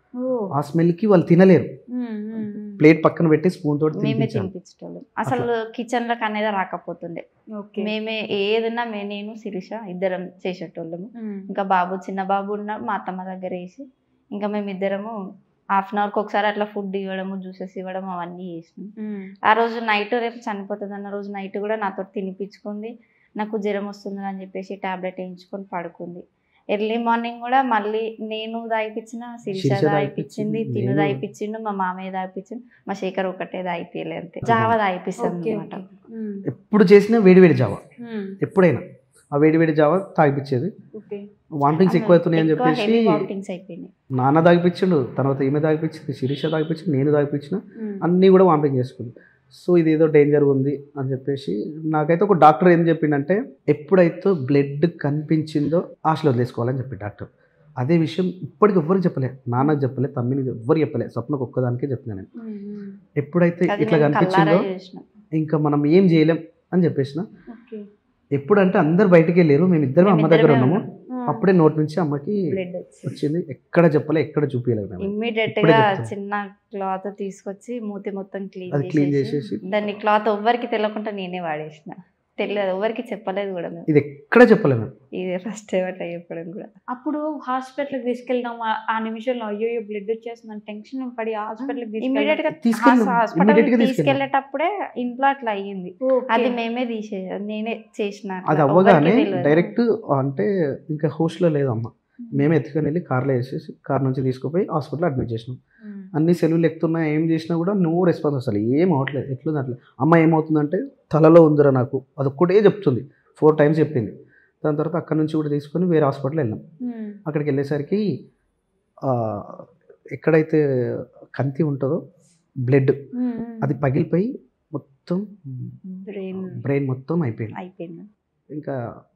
ఓ ఆ స్మెల్ కి వాళ్ళు తినలేరు ఉమ్, ఉమ్, ఉమ్. ప్లేట్ పక్కన పెట్టి స్పూన్ తోటి మేమే తినిపించాలి తినిపించేటోళ్ళం అసలు కిచెన్ లోకి అనేది రాకపోతుండే ఓకే మేమే ఏదన్నా మే నేను శిరీష ఇద్దరం చేసేటోళ్ళము ఉమ్, ఇంకా బాబు చిన్న బాబు ఉన్నాడు మా అత్తమ్మ దగ్గర వేసి ఇంకా మేము ఇద్దరము హాఫ్ అన్ అవర్కి ఒకసారి అట్లా ఫుడ్ ఇవ్వడము జ్యూసెస్ ఇవ్వడం అవన్నీ చేసినాం ఉమ్, ఆ రోజు నైట్ రేపు చనిపోతుంది అన్న రోజు నైట్ కూడా నాతో తినిపించుకుంది నాకు జ్వరం వస్తుంది అని చెప్పేసి టాబ్లెట్ వేయించుకొని పడుకుంది ఎర్లీ మార్నింగ్ కూడా మళ్ళీ నేను దాయిపించిన శిరీష శిరీష దాయిపించింది దాయిపించింది, తిను నేను- దాయిపించిండు మా మామయ్య దాయిపించిండు మా శేఖర్ ఒకటే దాయిపోయలే అంతే జావ దాయిపిస్తుంది ఓకే అనమాట ఓకే. ఉమ్, ఎప్పుడు చేసినా వేడి వేడి జావ ఉమ్, ఎప్పుడైనా ఆ వేడి వేడి జావ తాగిపించేది ఓకే వామిటింగ్స్ ఎక్కువ అవుతున్నాయని చెప్పేసి వామిటింగ్స్ అయిపోయినాయి నాన్న తాగిపించిండు తర్వాత ఈమె తాగిపించింది శిరీష తాగిపించింది నేను తాగిపించిన ఉమ్, అన్నీ కూడా వామిటింగ్ చేసుకుంది సో ఇది ఏదో డేంజర్ ఉంది అని చెప్పేసి నాకైతే ఒక డాక్టర్ ఏం చెప్పిండంటే ఎప్పుడైతే బ్లడ్ కనిపించిందో ఆశలు వదిలేసుకోవాలని చెప్పి డాక్టర్ అదే విషయం ఇప్పటికి ఎవ్వరికి చెప్పలే నాన్నకు చెప్పలే తమ్మిని ఎవ్వరు చెప్పలే స్వప్నకు ఒక్కదానికే చెప్పిన నేను ఉమ్, ఉమ్, ఎప్పుడైతే అది ఇట్లా మేము కల్లారా కనిపించిందో చూసినాం ఇంకా మనం ఏం చేయలేం అని చెప్పేసిన ఓకే ఎప్పుడంటే అందరు బయటికి వెళ్ళారు మేము ఇద్దరం అమ్మ దగ్గర ఉన్నాము ఉమ్, అప్పుడే నోటి నుంచి అమ్మకి బ్లడ్ వచ్చింది వచ్చింది ఎక్కడ చెప్పలే ఎక్కడ చూపించలేదు మేము ఇమ్మీడియట్ ఇప్పుడే గా చెప్తున్నా. చిన్న క్లాత్ తీసుకొచ్చి మూతి మొత్తం క్లీన్ అది క్లీన్ చేసేసి చేసేసి దాన్ని క్లాత్ ఎవ్వరికి తెలియకుండా నేనే వాడేసిన తెలియదు ఎవరికి చెప్పలేదు కూడా మేము ఇది ఎక్కడ చెప్పలేము ఇది ఫస్ట్ టైం అట్లా చెప్పడం కూడా అప్పుడు హాస్పిటల్కి తీసుకెళ్దాం ఆ- ఆ నిమిషంలో అయ్యో బ్లడ్ వచ్చేస్తుందని టెన్షన్ పడి హాస్పిటల్కి ఇమ్మీడియట్ గా తీసుకెళ్ళాం. హాస్పిటల్ Immediate గా తీసుకెళ్ళాం. తీసుకెళ్లేటప్పుడే ఇంట్లో అట్లా అయ్యింది అది మేమే తీసే నేనే చేసిన అట్లా. అది అవ్వగానే ఎవ్వరికీ తెలియదు. డైరెక్ట్ అంటే ఇంకా హోస్ట్లో లేదు అమ్మ మేమే ఎత్తుకొని వెళ్ళి కార్లో వేసేసి కార్ నుంచి తీసుకుపోయి హాస్పిటల్ అడ్మిట్ చేసినాం అన్ని సెలవులు ఎక్కుతున్నా ఏం చేసినా కూడా నో రెస్పాన్స్ అసలు ఏం అవ్వట్లేదు ఎట్లుంది అట్లా అమ్మ ఏమవుతుందంటే తలలో ఉందిరా నాకు అది ఒక్కటే చెప్తుంది ఫోర్ టైమ్స్ చెప్పింది దాని తర్వాత అక్కడ నుంచి కూడా తీసుకొని వేరే హాస్పిటల్ వెళ్ళాం అక్కడికి వెళ్ళేసరికి ఆ, ఎక్కడైతే కంతి ఉంటుందో బ్లడ్ అది పగిలిపోయి మొత్తం బ్రెయిన్ బ్రెయిన్ మొత్తం అయిపోయింది అయిపోయింది ఇంకా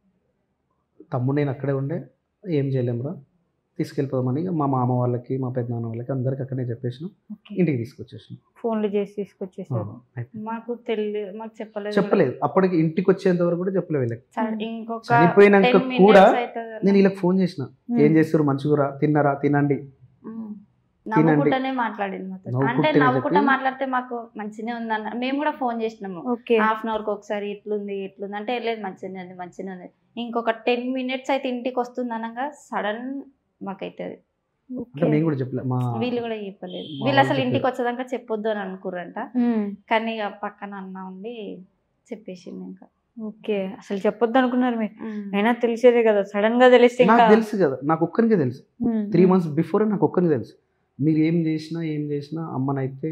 తమ్ముడు నేను అక్కడే ఉండే ఏం చేయలేమురా తీసుకెళ్ళిపోదామని ఇక మా మామ వాళ్ళకి మా పెద్దనాన్న వాళ్ళకి అందరికి అక్కడనే చెప్పేసినాం ఇంటికి తీసుకొచ్చేసినాం ఫోన్లు చేసి తీసుకొచ్చేసారు అయిపోయింది. మాకు తెలియదు మాకు చెప్పలేదు చెప్పలేదు అప్పటికి ఇంటికి వచ్చేంత వరకు కూడా చెప్పలేదు వీళ్ళకి సరే, ఇంకొక చనిపోయినాక 10 minutes కూడా అవుతుంది నేను వీళ్ళకి ఫోన్ చేసిన ఏం చేస్తారు మంచిగురా తిన్నారా తినండి ఉమ్. తినండి. నవ్వుకుంటానే మాట్లాడింది మాతో అంటే నవ్వుకుంటేనే నవ్వుకుంటా చెప్పి- మాట్లాడితే మాకు మంచిగానే ఉందన్న మేము కూడా ఫోన్ చేసినాము ఓకే హాఫ్ అన్ అవర్కి ఒకసారి ఇట్లుంది ఇట్లుంది అంటే లేదు మంచిగానే ఉంది మంచిగానే ఉంది ఇంకొక టెన్ మినిట్స్ అయితే ఇంటికి వస్తుంది అనగా సడన్ మాకైతుంది అంటే మేము కూడా చెప్పలేదు మా వీళ్ళు కూడా చెప్పలేదు మా వీళ్ళు వాళ్ళు అసలు ఇంటికి చెప్పలేదు. వచ్చేదాకా చెప్పొద్దు అని అనుకురంట కానీ ఇక పక్కన అన్న ఉండి చెప్పేసింది ఇంకా ఓకే అసలు చెప్పొద్దు అనుకున్నారు మీరు అయినా తెలిసేదే కదా సడన్ గా తెలిస్తే ఇంకా నాకు తెలుసు కదా నాకు ఒక్కరికే తెలుసు ఉమ్, త్రీ మంత్స్ బిఫోర్ నాకు ఒక్కరికి తెలుసు మీరు ఏం చేసినా ఏం చేసినా అమ్మనైతే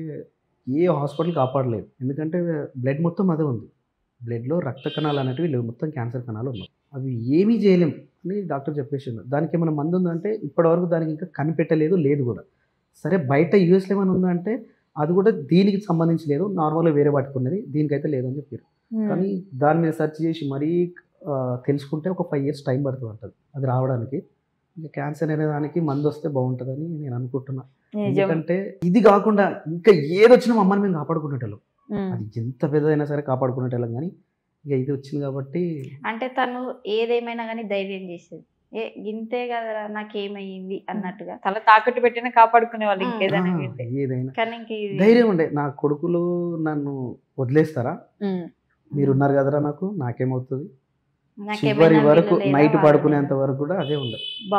ఏ హాస్పిటల్ కాపాడలేదు ఎందుకంటే బ్లడ్ మొత్తం అదే ఉంది బ్లడ్లో రక్త కణాలు అనేటివి లేవు మొత్తం క్యాన్సర్ కణాలు ఉన్నాయి అవి ఏమీ చేయలేం అని డాక్టర్ చెప్పేసిండు దానికి ఏమైనా మందు ఉందంటే ఇప్పటివరకు దానికి ఇంకా కనిపెట్టలేదు లేదు కూడా సరే బయట యూఎస్లో ఏమైనా ఉందంటే అది కూడా దీనికి సంబంధించి లేదు నార్మల్గా వేరే వాటికి ఉన్నది దీనికైతే లేదు అని చెప్పారు ఉమ్, కానీ దాని మీద సెర్చ్ చేసి మరీ ఆ, తెలుసుకుంటే ఒక ఫైవ్ ఇయర్స్ టైం పడుతుంది అంటది అది రావడానికి ఇంకా క్యాన్సర్ అనే దానికి మందు వస్తే బాగుంటుందని నేను అనుకుంటున్నా నిజం ఎందుకంటే ఇది కాకుండా ఇంకా ఏది వచ్చినా మా అమ్మని మేము కాపాడుకునేటోళ్ళం ఉమ్, అది ఎంత పెద్దదైనా సరే కాపాడుకునేటోళ్ళం కానీ ఇక ఇది వచ్చింది కాబట్టి అంటే తను ఏదేమైనా కానీ ధైర్యం చేసేది ఏ ఇంతే కదరా నాకేమయ్యింది అన్నట్టుగా తల తాకట్టు పెట్టినా కాపాడుకునే వాళ్ళు ఉమ్. ఇంకేదైనా ఆ, వింటే. ఏదైనా కానీ ఇంక ఇది- ధైర్యం ఉండే నా కొడుకులు నన్ను వదిలేస్తారా ఉమ్, మీరున్నారు కదరా నాకు నాకేమవుతుంది నాకేమైనా చివరి వరకు వీళ్ళు లేరా నైట్ వాళ్ళు పడుకునేంత లేరా? వరకు కూడా అదే ఉండే బా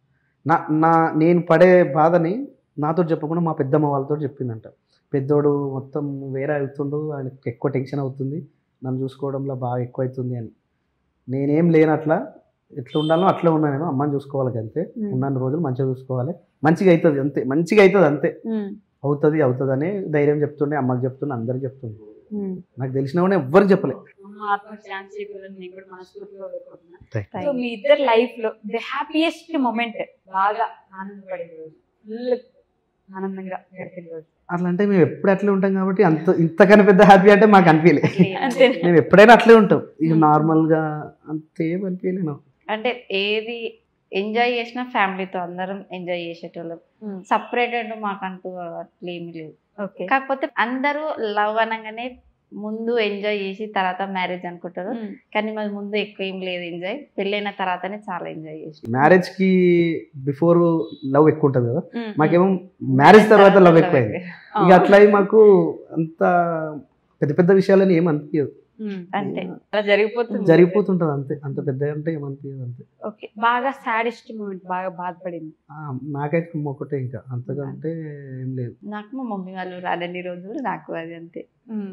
నా నా నేను పడే బాధని నాతో చెప్పకుండా మా పెద్దమ్మ వాళ్ళతో చెప్పిందంట పెద్దోడు మొత్తం వేరే అవుతుండు ఆయనకి ఎక్కువ టెన్షన్ అవుతుంది నన్ను చూసుకోవడంలో బాగా ఎక్కువ అవుతుంది అని నేనేం లేనట్లా ఎట్లా ఉండాలో అట్లా ఉన్నా నేను అమ్మని చూసుకోవాలి అంతే ఉమ్, ఉన్న రోజులు మంచిగా చూసుకోవాలి మంచిగా అవుతుంది అంతే మంచిగా అవుతుంది అంతే ఉమ్, అవుతుంది అవుతుంది అని ధైర్యం చెప్తుండే అమ్మకి చెప్తుండే అందరికి చెప్తుండే ఉమ్. నాకు తెలిసిన కూడా ఎవ్వరికి చెప్పలే అమ్మ ఆత్మశాంతి చేకూరాలని నేను కూడా మనస్ఫూర్తిగా కోరుకుంటున్నా. Thank సో మీ ఇద్దరు లైఫ్ లో ది హ్యాపీయెస్ట్ మూమెంట్ బాగా ఆనందపడే రోజు ఫుల్ ఆనందంగా గడిపిన రోజు అట్లా అంటే మేము ఎప్పుడు అట్లే ఉంటాం కాబట్టి అంత ఇంతకన్నా పెద్ద హ్యాపీ అంటే మాకు అనిపించలే అంతే. మేము ఎప్పుడైనా అట్లే ఉంటాం ఇక Hmm. నార్మల్ గా అంత ఏం అనిపించలే నాకు అంటే ఏది ఎంజాయ్ చేసినా ఫ్యామిలీతో అందరం ఎంజాయ్ చేసేటోళ్ళం Hmm. సపరేట్ అంటూ మాకంటూ అట్లా ఏమీ లేదు ఓకే కాకపోతే అందరూ లవ్ అనగానే ముందు ఎంజాయ్ చేసి తర్వాత మ్యారేజ్ అనుకుంటారు కానీ మాది ముందు ఎక్కువ ఏం లేదు ఎంజాయ్ పెళ్ళైన తర్వాతనే చాలా ఎంజాయ్ చేసి మ్యారేజ్ కి బిఫోర్ లవ్ ఎక్కువ ఉంటుంది కదా మాకేమో మ్యారేజ్ తర్వాత లవ్ ఎక్కువైంది ఇక అట్లా అయి మాకు అంత పెద్ద పెద్ద విషయాలని ఏం అనిపించదు అంతే అలా జరిగిపోతుంది జరిగిపోతుంటది అంతే అంత పెద్ద అంటే ఏమనిపించదు అంతే ఓకే బాగా సాడెస్ట్ మూమెంట్ బాగా బాధపడింది ఆ, నాకైతే ఒకటే ఇంకా అంతకంటే ఏం లేదు నాకు మా మమ్మీ వాళ్ళు రాడని రోజులు నాకు అది అంతే ఉమ్,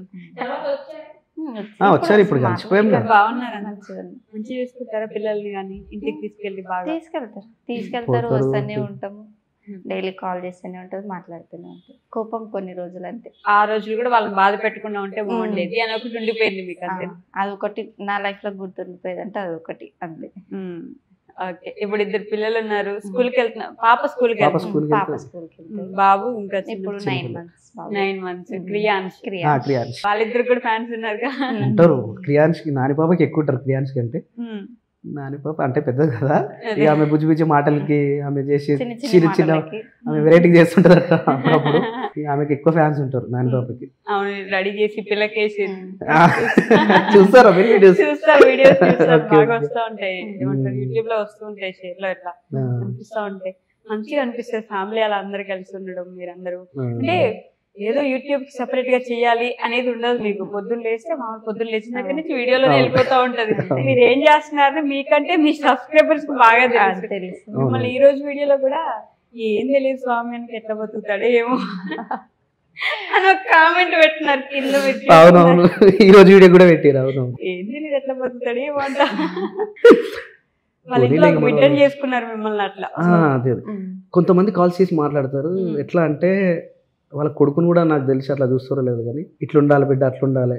ఆ, వచ్చారు ఇప్పుడు మాకు కలిసిపోయాం ఇంకా కదా. బాగున్నారా మంచిగా ఉంది. మంచిగా చూసుకుంటారా పిల్లల్ని కానీ ఇంటికి తీసుకెళ్ళి బాగా తీసుకెళ్తారు తీసుకెళ్తారు పోతారు, వస్తూనే వస్తారు. ఉంటాము Hmm. డైలీ కాల్ చేస్తూనే ఉంటుంది మాట్లాడుతూనే ఉంటాం కోపం కొన్ని రోజులు అంతే ఆ రోజులు కూడా వాళ్ళని బాధ పెట్టకుండా ఉంటే బాగుండేది అని ఒకటి ఉండిపోయింది మీకు ఆ, అంతే అదొకటి నా లైఫ్ లో గుర్తుండిపోయేది అంటే అదొకటి అంతే ఓకే ఇప్పుడు ఇద్దరు పిల్లలు ఉన్నారు స్కూల్ కి వెళ్తున్నారు పాప స్కూల్ కి పాప వెళ్తున్నారు స్కూల్ కి పాప వెళ్తుంది. స్కూల్ కి వెళ్తుంది. బాబు ఇంకా ఇప్పుడు చిన్న నైన్ పిల్ల. Months nine months Mm. Kriyans ఆ, క్రియాన్స్ క్రియాన్స్ వాళ్ళిద్దరు కూడా ఫ్యాన్స్ ఉన్నారు ఉంటారు క్రియాన్స్ కి నాని పాపకి ఎక్కువ ఉంటారు క్రియాన్స్ కంటే నాని పాప అంటే పెద్దది కదా ఇక ఆమె బుజ్జి బుజ్జి మాటలకి ఆమె చేసి చిన్న చిన్న చిన్న చిన్న మాటలకి ఆమె వెరైటీ చేస్తుంటది అట్లా అప్పుడప్పుడు ఇక ఆమెకి ఎక్కువ ఫ్యాన్స్ ఉంటారు నాని పాపకి అవును రెడీ చేసి పిల్లకేసి ఉమ్. ఆ, చూస్తారా మీరు వీడియోస్ చూస్తా వీడియోస్ చూస్తా Okay, బాగా okay. వస్తూ ఉంటాయి ఏమంటారు Mm. యూట్యూబ్ లో వస్తూ ఉంటాయి షేర్ లో ఇట్లా అనిపిస్తూ ఉంటాయి మంచిగా అనిపిస్తుంది ఫ్యామిలీ అలా అందరు కలిసి ఉండడం మీరందరూ అంటే ఏదో యూట్యూబ్ కి సెపరేట్ గా చేయాలి అనేది ఉండదు మీకు పొద్దున్న లేస్తే మా పొద్దున్న లేచిన దగ్గర నుంచి వీడియోలో అవును. వెళ్ళిపోతా ఉంటది అవును. మీరు ఏం చేస్తున్నారని మీకంటే మీ సబ్స్క్రైబర్స్ బాగా ఆ, తెలుసు తెలుసు అవును. మిమ్మల్ని ఈ రోజు వీడియోలో కూడా ఏం తెలియదు స్వామి అని ఎట్లా బతుకుతాడో ఏమో అని ఒక కామెంట్ పెట్టినారు కింద పెట్టి అవునవును ఈ రోజు వీడియో కూడా పెట్టారు అవునవును ఏం తెలియదు ఎట్లా బతుకుతాడు ఏమో అంట వాళ్ళ పోనీలే ఇంట్లో ఇంక మన బిడ్డలు వాళ్ళు. చేసుకున్నారు మిమ్మల్ని అట్లా ఆ, అదే అదే. ఉమ్. కొంతమంది కాల్ చేసి మాట్లాడతారు మ్మ్. ఎట్లా అంటే వాళ్ళ కొడుకుని కూడా నాకు తెలిసి అట్లా చూస్తారో లేదు కానీ ఇట్లా ఉండాలి బిడ్డ అట్లా ఉండాలి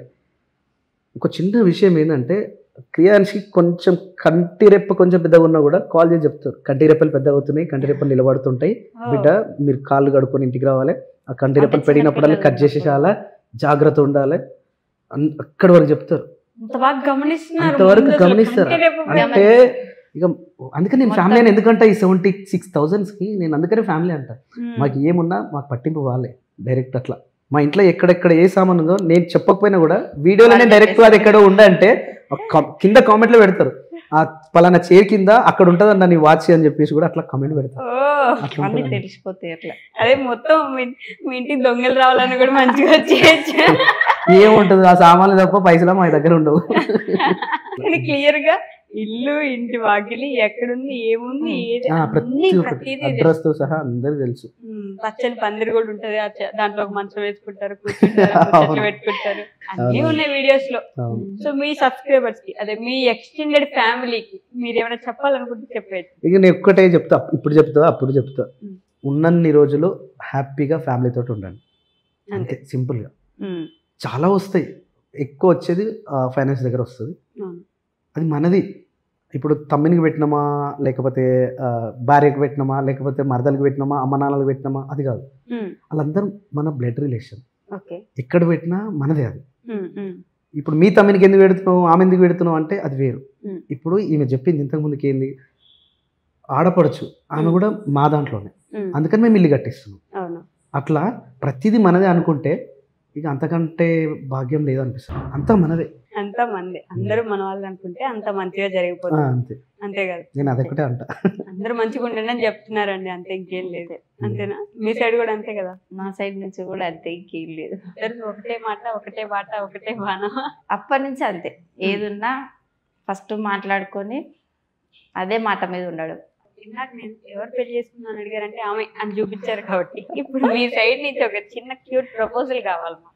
ఒక చిన్న విషయం ఏంటంటే క్రియాన్స్కి కొంచెం కంటి రెప్ప కొంచెం పెద్దగా ఉన్నా కూడా కాల్ చేసి చెప్తారు కంటి రెప్పలు పెద్దగా అవుతున్నాయి కంటి రెప్పలు నిలబడుతుంటాయి బిడ్డ మీరు కాళ్ళు కడుక్కొని ఇంటికి రావాలి ఆ కంటి అంటే రెప్పలు చిన్న పెరిగినప్పుడల్లా కట్ పిల్లలు చేసేసాలా జాగ్రత్త ఉండాలి అన్- అక్కడి వరకు చెప్తారు అంత బాగా గమనిస్తున్నారు అంతవరకు ముందు అసలు గమనిస్తారు. కంటి రెప్ప అంటే గమనిస్తారు. ఇక అందుకే నేను ఫ్యామిలీ అని ఎందుకంటే ఈ సెవెంటీ సిక్స్ థౌజండ్స్కి నేను అందుకనే ఫ్యామిలీ అంట ఉమ్. మాకు ఏమున్నా మాకు పట్టింపు వాళ్ళే డైరెక్ట్ అట్లా మా ఇంట్లో ఎక్కడెక్కడ ఏ సామాన్ ఉందో నేను చెప్పకపోయినా కూడా వీడియోలోనే వాళ్ళు డైరెక్ట్ అది చెప్పేస్తారు. ఎక్కడో ఉండే అంటే ఒక com- కింద కామెంట్లో పెడతారు ఆ పలానా చైర్ కింద అక్కడ ఉంటుంది నన్ను వాచ్ అని చెప్పేసి కూడా అట్లా కామెంట్ పెడతారు ఓ అట్లా అన్ని ఉంటుంది. తెలిసిపోతాయి అట్లా అదే మొత్తం మీ- మీ ఇంటికి దొంగలు రావాలని కూడా మంచిగా వచ్చేయచ్చు ఏముంటుంది ఆ సామాన్లు తప్ప పైసలు మా దగ్గర ఉండవు కానీ క్లియర్ గా ఇల్లు ఇంటి వాకిలి ఎక్కడుంది ఏముంది ఏది ఆ, అన్ని ప్రతి ఒక్కటి ప్రతిదీ అడ్రస్ తో సహా అందరికి తెలుసు ఉమ్, పచ్చని పందిరి కూడా ఉంటది ఆ చె- దాంట్లో ఒక మంచం వేసుకుంటారు కూర్చుంటారు అవును. ముచ్చట్లు పెట్టుకుంటారు అన్ని అవును. ఉన్నాయి వీడియోస్ లో అవును. సో మీ సబ్స్క్రైబర్స్ కి అదే మీ ఎక్స్టెండెడ్ ఫ్యామిలీకి మీరు ఏమైనా చెప్పాలనుకుంటే చెప్పేది ఇక నేను ఒక్కటే చెప్తా ఇప్పుడు చెప్తా అప్పుడు చెప్తా ఉమ్. ఉన్నన్ని రోజులు హ్యాపీగా ఫ్యామిలీ తోటి ఉండండి అంతే అంతే సింపుల్గా ఉమ్, చాలా వస్తాయి ఎక్కువ వచ్చేది ఫైనాన్స్ దగ్గర వస్తుంది అవును. అది మనది ఇప్పుడు తమ్మినికి పెట్టినామా లేకపోతే ఆ, భార్యకు పెట్టినామా లేకపోతే మరదలకు పెట్టినామా అమ్మ నాన్నలకు పెట్టినామా అది కాదు ఉమ్, వాళ్ళందరూ మన బ్లడ్ రిలేషన్ ఓకే ఎక్కడ పెట్టినా మనదే అది ఉమ్, ఉమ్, ఇప్పుడు మీ తమ్మినికి ఎందుకు పెడుతున్నావు ఆమె ఎందుకు పెడుతున్నావు అంటే అది వేరు ఉమ్. ఇప్పుడు ఈమె చెప్పింది ఇంతకు ముందుకి ఏంది ఆడపడచ్చు ఆమె ఉమ్. కూడా మా దాంట్లోనే ఉమ్, అందుకని మేము ఇల్లు కట్టిస్తున్నాం అవును అట్లా ప్రతిదీ మనదే అనుకుంటే ఇక అంతకంటే భాగ్యం లేదనిపిస్తుంది అంతా మనదే అంత మంది అందరూ మన వాళ్ళు అనుకుంటే అంత మంచిగా ఆ, జరిగిపోతుంది అంతే అంతే కదా నేను అదొకటే అంట అందరూ మంచిగా ఉండండి అని చెప్తున్నారండి అంతే ఇంకేం లేదు అంతేనా మీ సైడ్ కూడా అంతే కదా నా సైడ్ నుంచి కూడా అంతే ఇంకేం లేదు ఇద్దరు ఒకటే మాట ఒకటే బాట ఒకటే బాణం అప్పటి నుంచి అంతే ఏదున్నా ఫస్ట్ మాట్లాడుకొని అదే మాట మీద ఉండడం ఇందాక నేను ఎవరు పెళ్లి చేసుకున్నాను అడిగారంటే ఆమె అని చూపించారు కాబట్టి ఇప్పుడు మీ సైడ్ నుంచి ఒక చిన్న క్యూట్ ప్రపోజల్ కావాలి మాకు.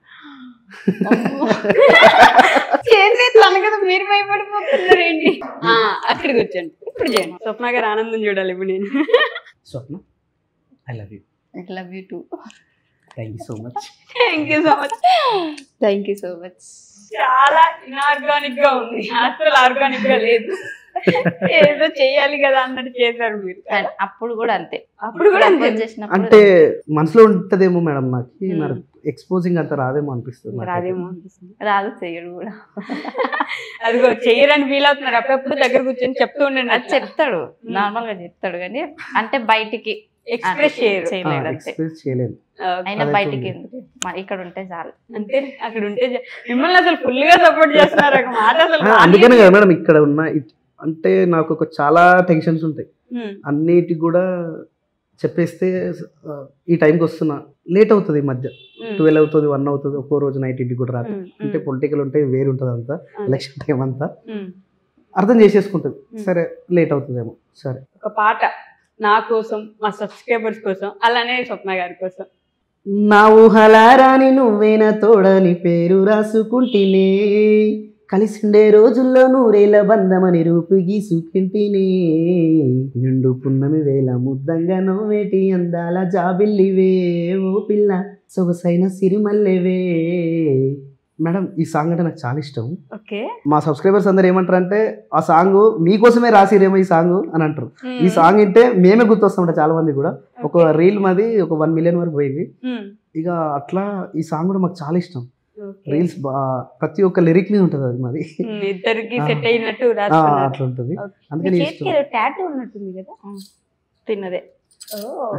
చేసేది తను కదా మీరు భయపడిపోతున్నారేంటి ఆ, అక్కడ కూర్చోండి ఇప్పుడు చేయండి స్వప్న గారు ఆనందం చూడాలి ఇప్పుడు నేను Swapna I love you I love you too thank you so much thank you so much thank you so much చాలా ఇన్ఆర్గానిక్ గా ఉంది అసలు ఆర్గానిక్ గా లేదు ఏదో చెయ్యాలి కదా అన్నట్టు చేశారు మీరు కానీ అప్పుడు కూడా అంతే అప్పుడు కూడా అంతే. Propose చేసినప్పుడు అంటే మనసులో ఉంటదేమో మేడం నాకు Hmm. మరి ఎక్స్పోజింగ్ అంత రాదేమో అనిపిస్తుంది మరి నాకైతే. అదేమో అనిపిస్తుంది. రాదు చెయ్యడు కూడా అదిగో చెయ్యరని ఫీల్ అవుతున్నారు అప్పుడప్పుడు దగ్గర కూర్చొని చెప్తూ ఉండండి అది చెప్తాడు నార్మల్ గా చెప్తాడు కానీ అంటే బయటికి ఎక్స్ప్రెస్ చేయరు ఆ, చేయలేడు అంతే ఎక్స్ప్రెస్ చేయలేను అయినా అదైతే బయటికి ఉంది. ఎందుకు మన- ఇక్కడ ఉంటే చాలు అంతే అక్కడ ఉంటే జ- మిమ్మల్ని అసలు ఫుల్ గా సపోర్ట్ చేస్తున్నారు ఒక మాట అసలు ఆ, అందుకనే కదా మేడం ఇక్కడ ఉన్న ఇట్- అంటే నాకు ఒక చాలా టెన్షన్స్ ఉంటాయి ఉమ్, అన్నిటికి కూడా చెప్పేస్తే ఆ, ఈ టైంకి వస్తున్నా లేట్ అవుతుంది ఈ మధ్య ఉమ్, ట్వెల్వ్ అవుతుంది వన్ అవుతుంది ఒక్కో రోజు నైట్ ఇంటికి కూడా రాదు ఉమ్, అంటే పొలిటికల్ ఉంటే వేరు ఉంటుంది అంతా ఉమ్, ఎలక్షన్ టైం అంతా ఉమ్. అర్థం చేసేసుకుంటుంది Hmm. సరే లేట్ అవుతుందేమో సరే ఒక పాట నా కోసం మా సబ్స్క్రైబర్స్ కోసం అలానే స్వప్న గారి కోసం నా ఊహలారాని నువ్వేన తోడని పేరు రాసుకుంటేనే కలిసిండే రోజుల్లో నూరేల బంధమని రూపు గీసుకుంటేనే నిండు పున్నమి వేల ముద్దంగా నవ్వేటి అందాల జాబిల్లివే ఓ పిల్ల సొగసైన సిరిమల్లెవే మేడం ఈ సాంగ్ అంటే నాకు చాలా ఇష్టం ఓకే మా సబ్స్క్రైబర్స్ అందరు ఏమంటారు అంటే ఆ సాంగ్ మీకోసమే రాసిరేమో ఈ సాంగ్ అని అంటారు ఈ సాంగ్ వింటే మేమే గుర్తొస్తాం చాలా మంది కూడా ఒక రీల్ మాది ఒక వన్ మిలియన్ వరకు పోయింది ఇక అట్లా ఈ సాంగ్ కూడా మాకు చాలా ఇష్టం రీల్స్ బా ప్రతి ఒక్క లిరిక్ మీద ఉంటుంది అది మాది ఇద్దరికి ఆ. సెట్ అయినట్టు ఆ, రాసుకున్నారు అట్లా ఉంటుంది Okay. మీ అందుకని చేతికి ఇష్టం ఏదో టాటూ ఉన్నట్టుంది కదా తిన్నదే ఓ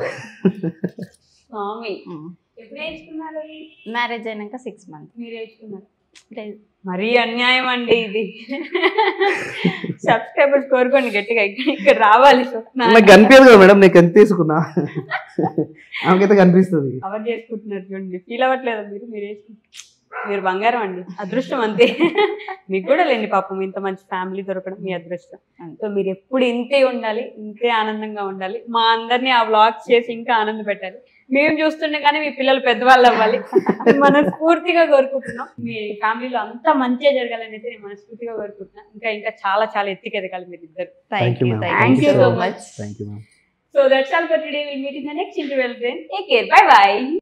స్వామి ఎప్పుడు వేసుకున్నారు అది? మ్యారేజ్ అయినాక సిక్స్ మంత్ మీరు వేసుకున్నారు మరీ అన్యాయం అండి ఇది సబ్స్క్రైబర్స్ కోరుకోండి గట్టిగా ఇక్కడ ఇక్కడ రావాలి స్వప్న నాకు కనిపించదు కదా మేడం నేను ఎంత తీసుకున్నా ఆమెకైతే కనిపిస్తుంది కవర్ చేసుకుంటున్నారు చూడండి ఫీల్ అవ్వట్లేదా మీరు మీరు వేసుకుంటారు మీరు బంగారం అండి అదృష్టం అంతే మీకు కూడా లేండి పాపం ఇంత మంచి ఫ్యామిలీ దొరకడం మీ అదృష్టం సో మీరు ఎప్పుడు ఇంతే ఉండాలి ఇంతే ఆనందంగా ఉండాలి మా అందరినీ ఆ వ్లాగ్స్ చేసి ఇంకా ఆనంద పెట్టాలి మేము చూస్తుండే కానీ మీ పిల్లలు పెద్దవాళ్ళు అవ్వాలి మనస్ఫూర్తిగా కోరుకుంటున్నాం మీ ఫ్యామిలీలో అంతా మంచిగా జరగాలని అయితే నేను మనస్ఫూర్తిగా కోరుకుంటున్నాను ఇంకా ఇంకా చాలా చాలా ఎత్తికి ఎదగాలి మీరు ఇద్దరు thank you ma'am. Thank you so much much. Thank you ma'am so that's all for today will meet in the next interval friend take care bye by